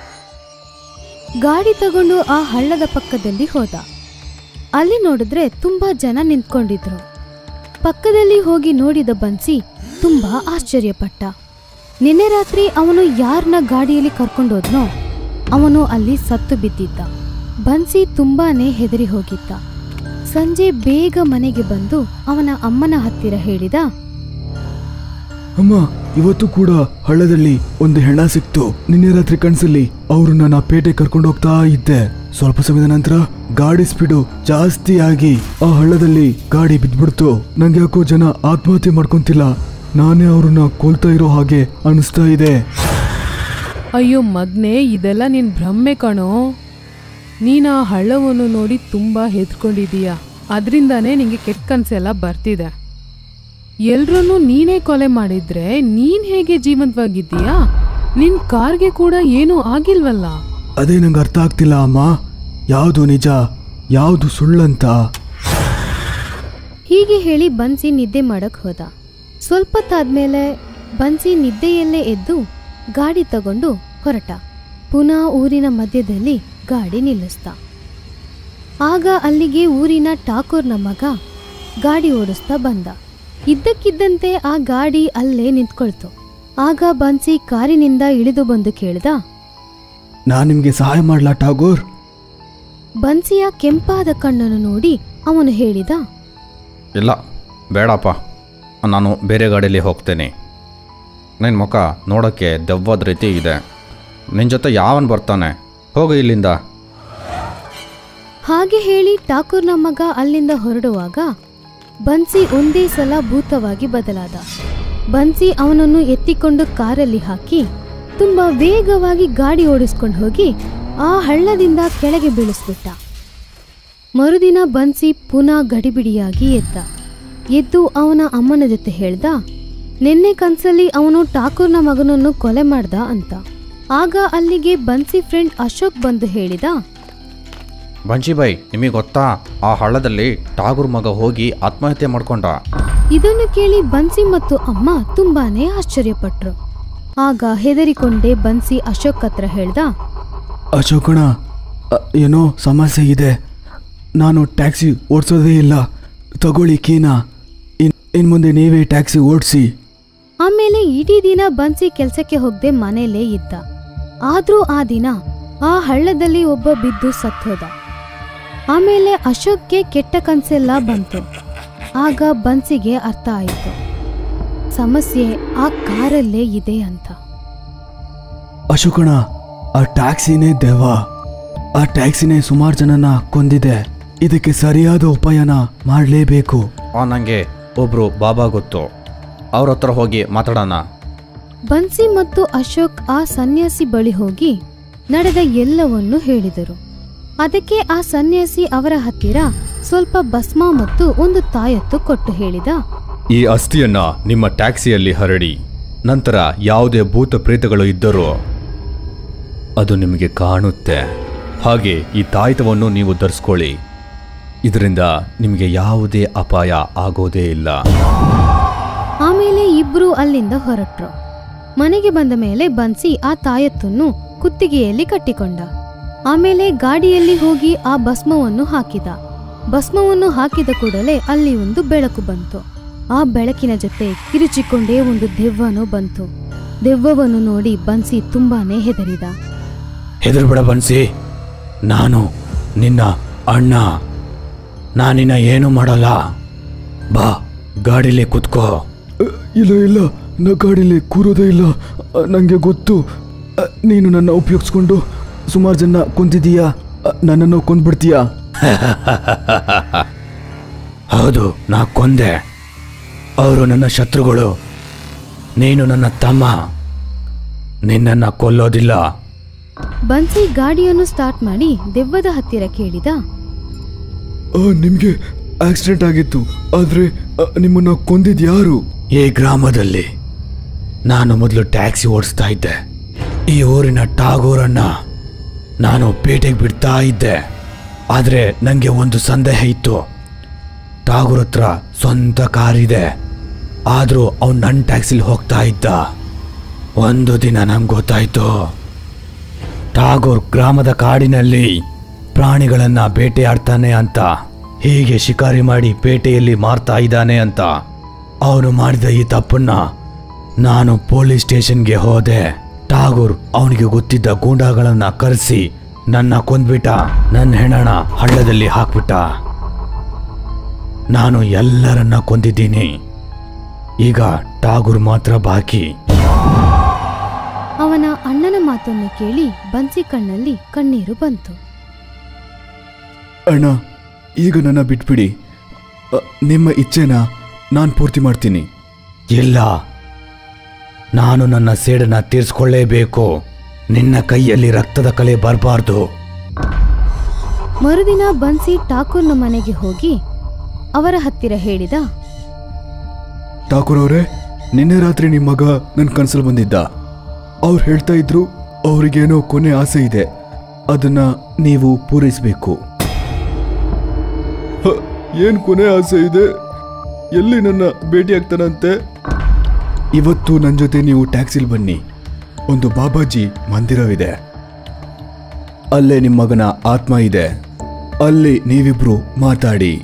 ಗಾಡಿ ತಗೊಂಡು ಆ ಹಳ್ಳದ ಪಕ್ಕದಲ್ಲಿ ಹೋದ ಅಲ್ಲಿ ನೋಡಿದ್ರೆ ತುಂಬಾ ಜನ ನಿಂತ್ಕೊಂಡಿದ್ರು ಪಕ್ಕದಲ್ಲಿ ಹೋಗಿ ನೋಡಿದ ಬನ್ಸಿ ತುಂಬಾ ಆಶ್ಚರ್ಯಪಟ್ಟ ನಿನ್ನೆ ರಾತ್ರಿ ಅವನು ಯಾರನ್ನ ಗಾಡಿಯಲ್ಲಿ ಕರ್ಕೊಂಡೋದ್ನೋ ಅವನು ಅಲ್ಲಿ ಸತ್ತು ಬಿದ್ದಿದ್ದ ಬನ್ಸಿ ತುಂಬಾನೇ ಹೆದರಿ ಹೋಗಿದ್ದ ಸಂಜೆ ಬೇಗ ಮನೆಗೆ ಬಂದು ಅವನ ಅಮ್ಮನ ಹತ್ತಿರ ಹೇಳಿದ ಅಮ್ಮ ಇವತ್ತು ಕೂಡ ಹಳ್ಳದಲ್ಲಿ ಒಂದು ಹೆಣ ಸಿಕ್ತು ನಿನ್ನೆ ರಾತ್ರಿ ಕನ್ಸಲ್ಲಿ ಅವರು ನನ್ನ ಪೇಟೆ ಕರ್ಕೊಂಡು ಹೋಗ್ತಾ ಇದ್ದೆ ಸ್ವಲ್ಪ ಸಮಯದ ನಂತರ ಗಾಡಿ ಸ್ಪೀಡು ಜಾಸ್ತಿ ಆಗಿ ಆ ಹಳ್ಳದಲ್ಲಿ ಗಾಡಿ ಬಿದ್ಬಿಡ್ತು ನಂಗೆ ಯಾಕೋ ಜನ ಆತ್ಮಹತ್ಯೆ ಮಾಡ್ಕೊಂತಿಲ್ಲ ನಾನೇ ಅವ್ರನ್ನ ಕೊಲ್ತಾ ಇರೋ ಹಾಗೆ ಅನಿಸ್ತಾ ಇದೆ ಅಯ್ಯೋ ಮಗ್ನೆ ಇದೆಲ್ಲ ನಿನ್ ಭ್ರಮೆ ಕಣೋ ನೀನ್ ಆ ಹಳ್ಳವನ್ನು ನೋಡಿ ತುಂಬಾ ಹೆದ್ಕೊಂಡಿದೀಯ ಅದರಿಂದಾನೇ ನಿಂಗೆ ಕೆಟ್ಟ ಕನ್ಸೆಲ್ಲ ಬರ್ತಿದೆ ಎಲ್ರನ್ನೂ ನೀನೇ ಕೊಲೆ ಮಾಡಿದ್ರೆ ನೀನ್ ಹೇಗೆ ಜೀವಂತವಾಗಿದ್ದೀಯಾ ನಿನ್ ಕಾರ್ಗೆ ಕೂಡ ಏನೂ ಆಗಿಲ್ವಲ್ಲ ಅದೇ ನಂಗೆ ಅರ್ಥ ಆಗ್ತಿಲ್ಲ ಅಮ್ಮ ಯಾವುದು ನಿಜ ಯಾವುದು ಸುಳ್ಳಂತ ಹೀಗೆ ಹೇಳಿ ಬನ್ಸಿ ನಿದ್ದೆ ಮಾಡಕ್ ಹೋದ ಸ್ವಲ್ಪತ್ತಾದ್ಮೇಲೆ ಬನ್ಸಿ ನಿದ್ದೆಯಲ್ಲೇ ಎದ್ದು ಗಾಡಿ ತಗೊಂಡು ಹೊರಟ ಪುನಃ ಊರಿನ ಮಧ್ಯದಲ್ಲಿ ಗಾಡಿ ನಿಲ್ಲಿಸ್ದ ಆಗ ಅಲ್ಲಿಗೆ ಊರಿನ ಠಾಕೂರ್ನ ಮಗ ಗಾಡಿ ಓಡಿಸ್ತಾ ಬಂದ ಇದ್ದಕ್ಕಿದ್ದಂತೆ ಆ ಗಾಡಿ ಅಲ್ಲೇ ನಿಂತ್ಕೊಳ್ತು ಆಗ ಬನ್ಸಿ ಕಾರಿನಿಂದ ಇಳಿದು ಬಂದು ಕೇಳ್ದ ನಾನು ನಿಮಗೆ ಸಹಾಯ ಮಾಡ್ಲಾ ಠಾಗೂರ್ ಬನ್ಸಿಯ ಕೆಂಪಾದ ಕಣ್ಣನ್ನು ನೋಡಿ ಅವನು ಹೇಳಿದ ಇಲ್ಲ ಬೇಡಪ್ಪ ನಾನು ಬೇರೆ ಗಾಡಿಯಲ್ಲಿ ಹೋಗ್ತೇನೆ ನಿನ್ನ ಮುಖ ನೋಡೋಕ್ಕೆ ದೆವ್ವದ ರೀತಿ ಇದೆ ನಿನ್ನ ಜೊತೆ ಯಾವನ್ ಬರ್ತಾನೆ ಹೋಗು ಇಲ್ಲಿಂದ ಹಾಗೆ ಹೇಳಿ ಠಾಕೂರ್ನ ಮಗ ಅಲ್ಲಿಂದ ಹೊರಡುವಾಗ ಬನ್ಸಿ ಒಂದೇ ಸಲ ಭೂತವಾಗಿ ಬದಲಾದ ಬನ್ಸಿ ಅವನನ್ನು ಎತ್ತಿಕೊಂಡು ಕಾರಲ್ಲಿ ಹಾಕಿ ತುಂಬಾ ವೇಗವಾಗಿ ಗಾಡಿ ಓಡಿಸ್ಕೊಂಡು ಹೋಗಿ ಆ ಹಳ್ಳದಿಂದ ಕೆಳಗೆ ಬೀಳಿಸ್ಬಿಟ್ಟ ಮರುದಿನ ಬನ್ಸಿ ಪುನಃ ಗಡಿಬಿಡಿಯಾಗಿ ಎದ್ದ ಎದ್ದು ಅವನ ಅಮ್ಮನ ಜೊತೆ ಹೇಳ್ದ ನಿನ್ನೆ ಕನ್ಸಲ್ಲಿ ಅವನು ಠಾಕೂರ್ನ ಮಗನನ್ನು ಕೊಲೆ ಮಾಡ್ದ ಅಂತ ಆಗ ಅಲ್ಲಿಗೆ ಬನ್ಸಿ ಫ್ರೆಂಡ್ ಅಶೋಕ್ ಬಂದು ಹೇಳಿದ ಬಂಜಿಬಾಯ್ ನಿಮಗೆ ಗೊತ್ತಾ ಆ ಹಳ್ಳದಲ್ಲಿ ಟಾಗೂರ್ ಮಗ ಹೋಗಿ ಆತ್ಮಹತ್ಯೆ ಮಾಡ್ಕೊಂಡ ಇದನ್ನು ಕೇಳಿ ಬನ್ಸಿ ಮತ್ತು ಅಮ್ಮ ತುಂಬಾನೇ ಆಶ್ಚರ್ಯಪಟ್ರು ಆಗ ಹೆದರಿಕೊಂಡೇ ಬನ್ಸಿ ಅಶೋಕ್ ಹತ್ರ ಹೇಳ್ದ ಅಶೋಕಣ ಅ, ಏನೋ ಸಮಸ್ಯೆ ಇದೆ ನಾನು ಟ್ಯಾಕ್ಸಿ ಓಡಿಸೋದೇ ಇಲ್ಲ ತಗೊಳ್ಳಿ ಕೀನಾ ಇನ್ ಇನ್ ಮುಂದೆ ನೀವೇ ಟ್ಯಾಕ್ಸಿ ಓಡಿಸಿ ಆಮೇಲೆ ಇಡೀ ದಿನ ಬನ್ಸಿ ಕೆಲ್ಸಕ್ಕೆ ಹೋಗದೆ ಮನೇಲೇ ಇದ್ದ ಆದ್ರೂ ಆ ದಿನ ಆ ಹಳ್ಳದಲ್ಲಿ ಒಬ್ಬ ಬಿದ್ದು ಸತ್ತೋದ ಆಮೇಲೆ ಅಶೋಕ್ಗೆ ಕೆಟ್ಟ ಕನ್ಸೆಲ್ಲ ಬಂತು ಆಗ ಬನ್ಸಿಗೆ ಅರ್ಥ ಆಯಿತು ಸಮಸ್ಯೆ ಆ ಕಾರಲ್ಲೇ ಇದೆ ಅಂತ ಅಶೋಕಣ ಆ ಟ್ಯಾಕ್ಸಿನೇ ದೆವ್ವ ಆ ಟ್ಯಾಕ್ಸಿನೇ ಸುಮಾರು ಜನನ ಕೊಂದಿದೆ ಇದಕ್ಕೆ ಸರಿಯಾದ ಉಪಾಯನ ಮಾಡಲೇಬೇಕು ಆ ನನಗೆ ಒಬ್ಬರು ಬಾಬಾ ಗೊತ್ತು ಅವ್ರ ಹತ್ರ ಹೋಗಿ ಮಾತಾಡೋಣ ಬನ್ಸಿ ಮತ್ತು ಅಶೋಕ್ ಆ ಸನ್ಯಾಸಿ ಬಳಿ ಹೋಗಿ ನಡೆದ ಎಲ್ಲವನ್ನೂ ಹೇಳಿದರು ಅದಕ್ಕೆ ಆ ಸನ್ಯಾಸಿ ಅವರ ಹತ್ತಿರ ಸ್ವಲ್ಪ ಭಸ್ಮ ಮತ್ತು ಒಂದು ತಾಯತ್ತು ಕೊಟ್ಟು ಹೇಳಿದ ಈ ಅಸ್ಥಿಯನ್ನ ನಿಮ್ಮ ಟ್ಯಾಕ್ಸಿಯಲ್ಲಿ ಹರಡಿ ನಂತರ ಯಾವುದೇ ಭೂತ ಪ್ರೇತಗಳು ಇದ್ದರೂ ಅದು ನಿಮಗೆ ಕಾಣುತ್ತೆ ಹಾಗೆ ಈ ತಾಯ್ತವನ್ನು ನೀವು ಧರಿಸ್ಕೊಳ್ಳಿ ಇದರಿಂದ ನಿಮಗೆ ಯಾವುದೇ ಅಪಾಯ ಆಗೋದೇ ಇಲ್ಲ ಆಮೇಲೆ ಇಬ್ರು ಅಲ್ಲಿಂದ ಹೊರಟ್ರು ಮನೆಗೆ ಬಂದ ಮೇಲೆ ಬನ್ಸಿ ಆ ತಾಯತ್ತನ್ನು ಕುತ್ತಿಗೆಯಲ್ಲಿ ಕಟ್ಟಿಕೊಂಡ ಆಮೇಲೆ ಗಾಡಿಯಲ್ಲಿ ಹೋಗಿ ಆ ಭಸ್ಮವನ್ನು ಹಾಕಿದ ಭಸ್ಮವನ್ನು ಹಾಕಿದ ಕೂಡಲೇ ಅಲ್ಲಿ ಒಂದು ಬೆಳಕು ಬಂತು ಆ ಬೆಳಕಿನ ಜೊತೆ ಕಿರುಚಿಕೊಂಡೇ ಒಂದು ದೆವ್ವನು ಬಂತು ದೆವ್ವವನ್ನು ನೋಡಿ ಬನ್ಸಿ ತುಂಬಾನೇ ಹೆದರಿದ ಹೆದರ್ಬೇಡ ಬನ್ಸಿ ನಾನು ನಿನ್ನ ಅಣ್ಣ ನಾನಿನ್ನ ಏನು ಮಾಡಲ್ಲ ಬಾ ಗಾಡಿಲಿ ಕುತ್ಕೋ ಇಲ್ಲ ಇಲ್ಲ ನಾ ಗಾಡಿಲಿ ಕೂರೋದೇ ಇಲ್ಲ ನನಗೆ ಗೊತ್ತು ಅ, ನೀನು ನನ್ನ ಉಪಯೋಗಿಸ್ಕೊಂಡು ಸುಮಾರು ಜನ ಕೊಂದಿದೀಯಾ ಅ, ನನ್ನನ್ನು ಕೊಂದ್ಬಿಡ್ತೀಯಾ ಹೌದು ನಾ ಕೊಂದೆ ಅವರು ನನ್ನ ಶತ್ರುಗಳು ನೀನು ನನ್ನ ತಮ್ಮ ನಿನ್ನನ್ನು ಕೊಲ್ಲೋದಿಲ್ಲ ಬನ್ಸಿ ಗಾಡಿಯನ್ನು ಸ್ಟಾರ್ಟ್ ಮಾಡಿ ದೆವ್ವದ ಹತ್ತಿರ ಕೇಳಿದ ನಿಮಗೆ ಆಕ್ಸಿಡೆಂಟ್ ಆಗಿತ್ತು ಆದರೆ ನಿಮ್ಮನ್ನ ಕೊಂದಿದ್ ಯಾರು ಈ ಗ್ರಾಮದಲ್ಲಿ ನಾನು ಮೊದಲು ಟ್ಯಾಕ್ಸಿ ಓಡಿಸ್ತಾ ಇದ್ದೆ ಈ ಊರಿನ ಟಾಗೂರನ್ನ ನಾನು ಪೇಟೆಗೆ ಬಿಡ್ತಾ ಇದ್ದೆ ಆದರೆ ನನಗೆ ಒಂದು ಸಂದೇಹ ಇತ್ತು ಟಾಗೂರ್ ಹತ್ರ ಸ್ವಂತ ಕಾರಿದೆ ಆದರೂ ಅವ್ನು ನನ್ನ ಟ್ಯಾಕ್ಸಿಲಿ ಹೋಗ್ತಾ ಇದ್ದ ಒಂದು ದಿನ ನಂಗೆ ಗೊತ್ತಾಯ್ತು ಟಾಗೂರ್ ಗ್ರಾಮದ ಕಾಡಿನಲ್ಲಿ ಪ್ರಾಣಿಗಳನ್ನ ಬೇಟೆಯಾಡ್ತಾನೆ ಅಂತ ಹೀಗೆ ಶಿಕಾರಿ ಮಾಡಿ ಪೇಟೆಯಲ್ಲಿ ಮಾರ್ತಾ ಇದ್ದಾನೆ ಅಂತ ಅವನು ಮಾಡಿದ ಈ ತಪ್ಪನ್ನ ನಾನು ಪೊಲೀಸ್ ಸ್ಟೇಷನ್ಗೆ ಹೋದೆ ಟಾಗೂರ್ ಅವನಿಗೆ ಗೊತ್ತಿದ್ದ ಗೂಂಡಾಗಳನ್ನ ಕರೆಸಿ ನನ್ನ ಕೊಂದ್ಬಿಟ್ಟ ನನ್ನ ಹೆಣನ ಹಳ್ಳದಲ್ಲಿ ಹಾಕ್ಬಿಟ್ಟ ನಾನು ಎಲ್ಲರನ್ನ ಕೊಂದಿದ್ದೀನಿ ಈಗ ಟಾಗೂರ್ ಮಾತ್ರ ಬಾಕಿ ಅವನ ಅಣ್ಣನ ಮಾತನ್ನು ಕೇಳಿ ಬನ್ಸಿ ಕಣ್ಣಲ್ಲಿ ಕಣ್ಣೀರು ಬಂತು ಅಣ್ಣ ಈಗ ನನ್ನ ಬಿಟ್ಬಿಡಿ ಅ, ನಿಮ್ಮ ಇಚ್ಛೆನ ನಾನು ಪೂರ್ತಿ ಮಾಡ್ತೀನಿ ಇಲ್ಲ ನಾನು ನನ್ನ ಸೇಡನ್ನ ತೀರಿಸ್ಕೊಳ್ಳೇಬೇಕು ನಿನ್ನ ಕೈಯಲ್ಲಿ ರಕ್ತದ ಕಲೆ ಬರಬಾರ್ದು ಮರುದಿನ ಬನ್ಸಿ ಠಾಕೂರ್ನ ಮನೆಗೆ ಹೋಗಿ ಅವರ ಹತ್ತಿರ ಹೇಳಿದ ಠಾಕೂರ್ ಅವರೇ ನಿನ್ನೆ ರಾತ್ರಿ ನಿಮ್ಮ ಮಗ ನನ್ನ ಕನಸಲ್ಲಿ ಬಂದಿದ್ದ ಅವ್ರು ಹೇಳ್ತಾ ಇದ್ರು ಅವ್ರಿಗೇನೋ ಕೊನೆ ಆಸೆ ಇದೆ ಅದನ್ನ ನೀವು ಪೂರೈಸಬೇಕು ಹ, ಏನ್ ಕೊನೆ ಆಸೆ ಇದೆ ಎಲ್ಲಿ ನನ್ನ ಭೇಟಿ ಆಗ್ತಾನಂತೆ ಇವತ್ತು ನನ್ನ ಜೊತೆ ನೀವು ಟ್ಯಾಕ್ಸಿಲ್ ಬನ್ನಿ ಒಂದು ಬಾಬಾಜಿ ಮಂದಿರವಿದೆ ಅಲ್ಲೇ ನಿಮ್ಮ ಮಗನ ಆತ್ಮ ಇದೆ ಅಲ್ಲಿ ನೀವಿಬ್ರು ಮಾತಾಡಿ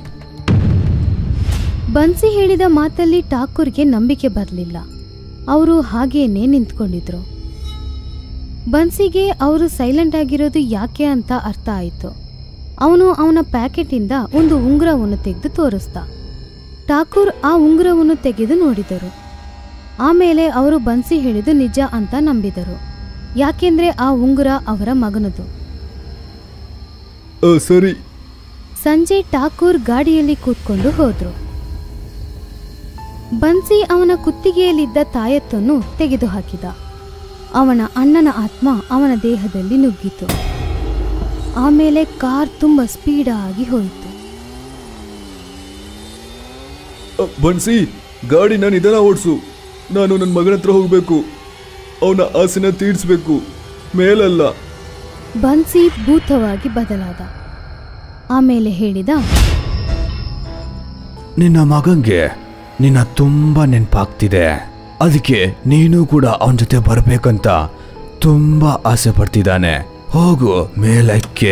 ಬನ್ಸಿ ಹೇಳಿದ ಮಾತಲ್ಲಿ ಠಾಕೂರ್ಗೆ ನಂಬಿಕೆ ಬರಲಿಲ್ಲ ಅವರು ಹಾಗೇನೆ ನಿಂತ್ಕೊಂಡಿದ್ರು ಬನ್ಸಿಗೆ ಅವರು ಸೈಲೆಂಟ್ ಆಗಿರೋದು ಯಾಕೆ ಅಂತ ಅರ್ಥ ಆಯಿತು ಅವನು ಅವನ ಪ್ಯಾಕೆಟಿಂದ ಒಂದು ಉಂಗುರವನ್ನು ತೆಗೆದು ತೋರಿಸ್ದ ಠಾಕೂರ್ ಆ ಉಂಗುರವನ್ನು ತೆಗೆದು ನೋಡಿದರು ಆಮೇಲೆ ಅವರು ಬನ್ಸಿ ಹೇಳಿದು ನಿಜ ಅಂತ ನಂಬಿದರು ಯಾಕೆಂದ್ರೆ ಆ ಉಂಗುರ ಅವರ ಮಗನದು ಅ, ಸರಿ ಸಂಜೆ ಠಾಕೂರ್ ಗಾಡಿಯಲ್ಲಿ ಕೂತ್ಕೊಂಡು ಹೋದ್ರು ಬನ್ಸಿ ಅವನ ಕುತ್ತಿಗೆಯಲ್ಲಿದ್ದ ತಾಯತ್ತನ್ನು ತೆಗೆದುಹಾಕಿದ ಅವನ ಅಣ್ಣನ ಆತ್ಮ ಅವನ ದೇಹದಲ್ಲಿ ನುಗ್ಗಿತು ಆಮೇಲೆ ಕಾರ್ ತುಂಬ ಸ್ಪೀಡಾಗಿ ಹೋಯಿತು ಅ, ಬನ್ಸಿ ಗಾಡಿನ ನಿಧಾನ ಓಡಿಸು ನಾನು ನನ್ನ ಮಗನ ಹತ್ರ ಹೋಗ್ಬೇಕು ಅವನ ಆಸೆನ ತೀರಿಸ್ಬೇಕು ಮೇಲಲ್ಲ ಬನ್ಸಿ ಭೂತವಾಗಿ ಬದಲಾದ ಆಮೇಲೆ ಹೇಳಿದ ನಿನ್ನ ಮಗಂಗೆ ನಿನ್ನ ತುಂಬಾ ನೆನಪಾಗ್ತಿದೆ ಅದಕ್ಕೆ ನೀನು ಕೂಡ ಅವನ ಜೊತೆ ಬರ್ಬೇಕಂತ ತುಂಬಾ ಆಸೆ ಪಡ್ತಿದ್ದಾನೆ ಹೋಗು ಮೇಲಕ್ಕೆ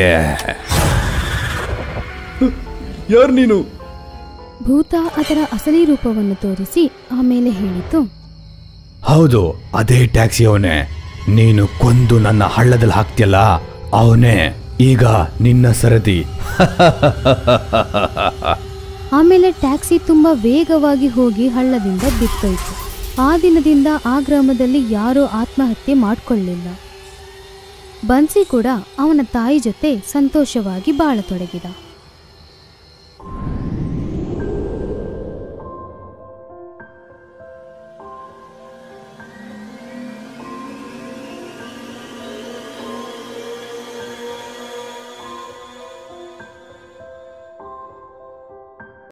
ಯಾರು ನೀನು ಭೂತ ಅದರ ಅಸಲಿ ರೂಪವನ್ನು ತೋರಿಸಿ ಆಮೇಲೆ ಹೇಳಿತು ಹೌದು ಅದೇ ಟ್ಯಾಕ್ಸಿ ಅವನೇ ನೀನು ಕೊಂದು ನನ್ನ ಹಳ್ಳದಲ್ಲಿ ಹಾಕ್ತಿಯಲ್ಲ ಅವನೇ ಈಗ ನಿನ್ನ ಸರದಿ ಆಮೇಲೆ ಟ್ಯಾಕ್ಸಿ ತುಂಬಾ ವೇಗವಾಗಿ ಹೋಗಿ ಹಳ್ಳದಿಂದ ಬಿತ್ತೋಯ್ತು ಆ ದಿನದಿಂದ ಆ ಗ್ರಾಮದಲ್ಲಿ ಯಾರೂ ಆತ್ಮಹತ್ಯೆ ಮಾಡ್ಕೊಳ್ಳಿಲ್ಲ ಬನ್ಸಿ ಕೂಡ ಅವನ ತಾಯಿ ಜೊತೆ ಸಂತೋಷವಾಗಿ ಬಾಳತೊಡಗಿದ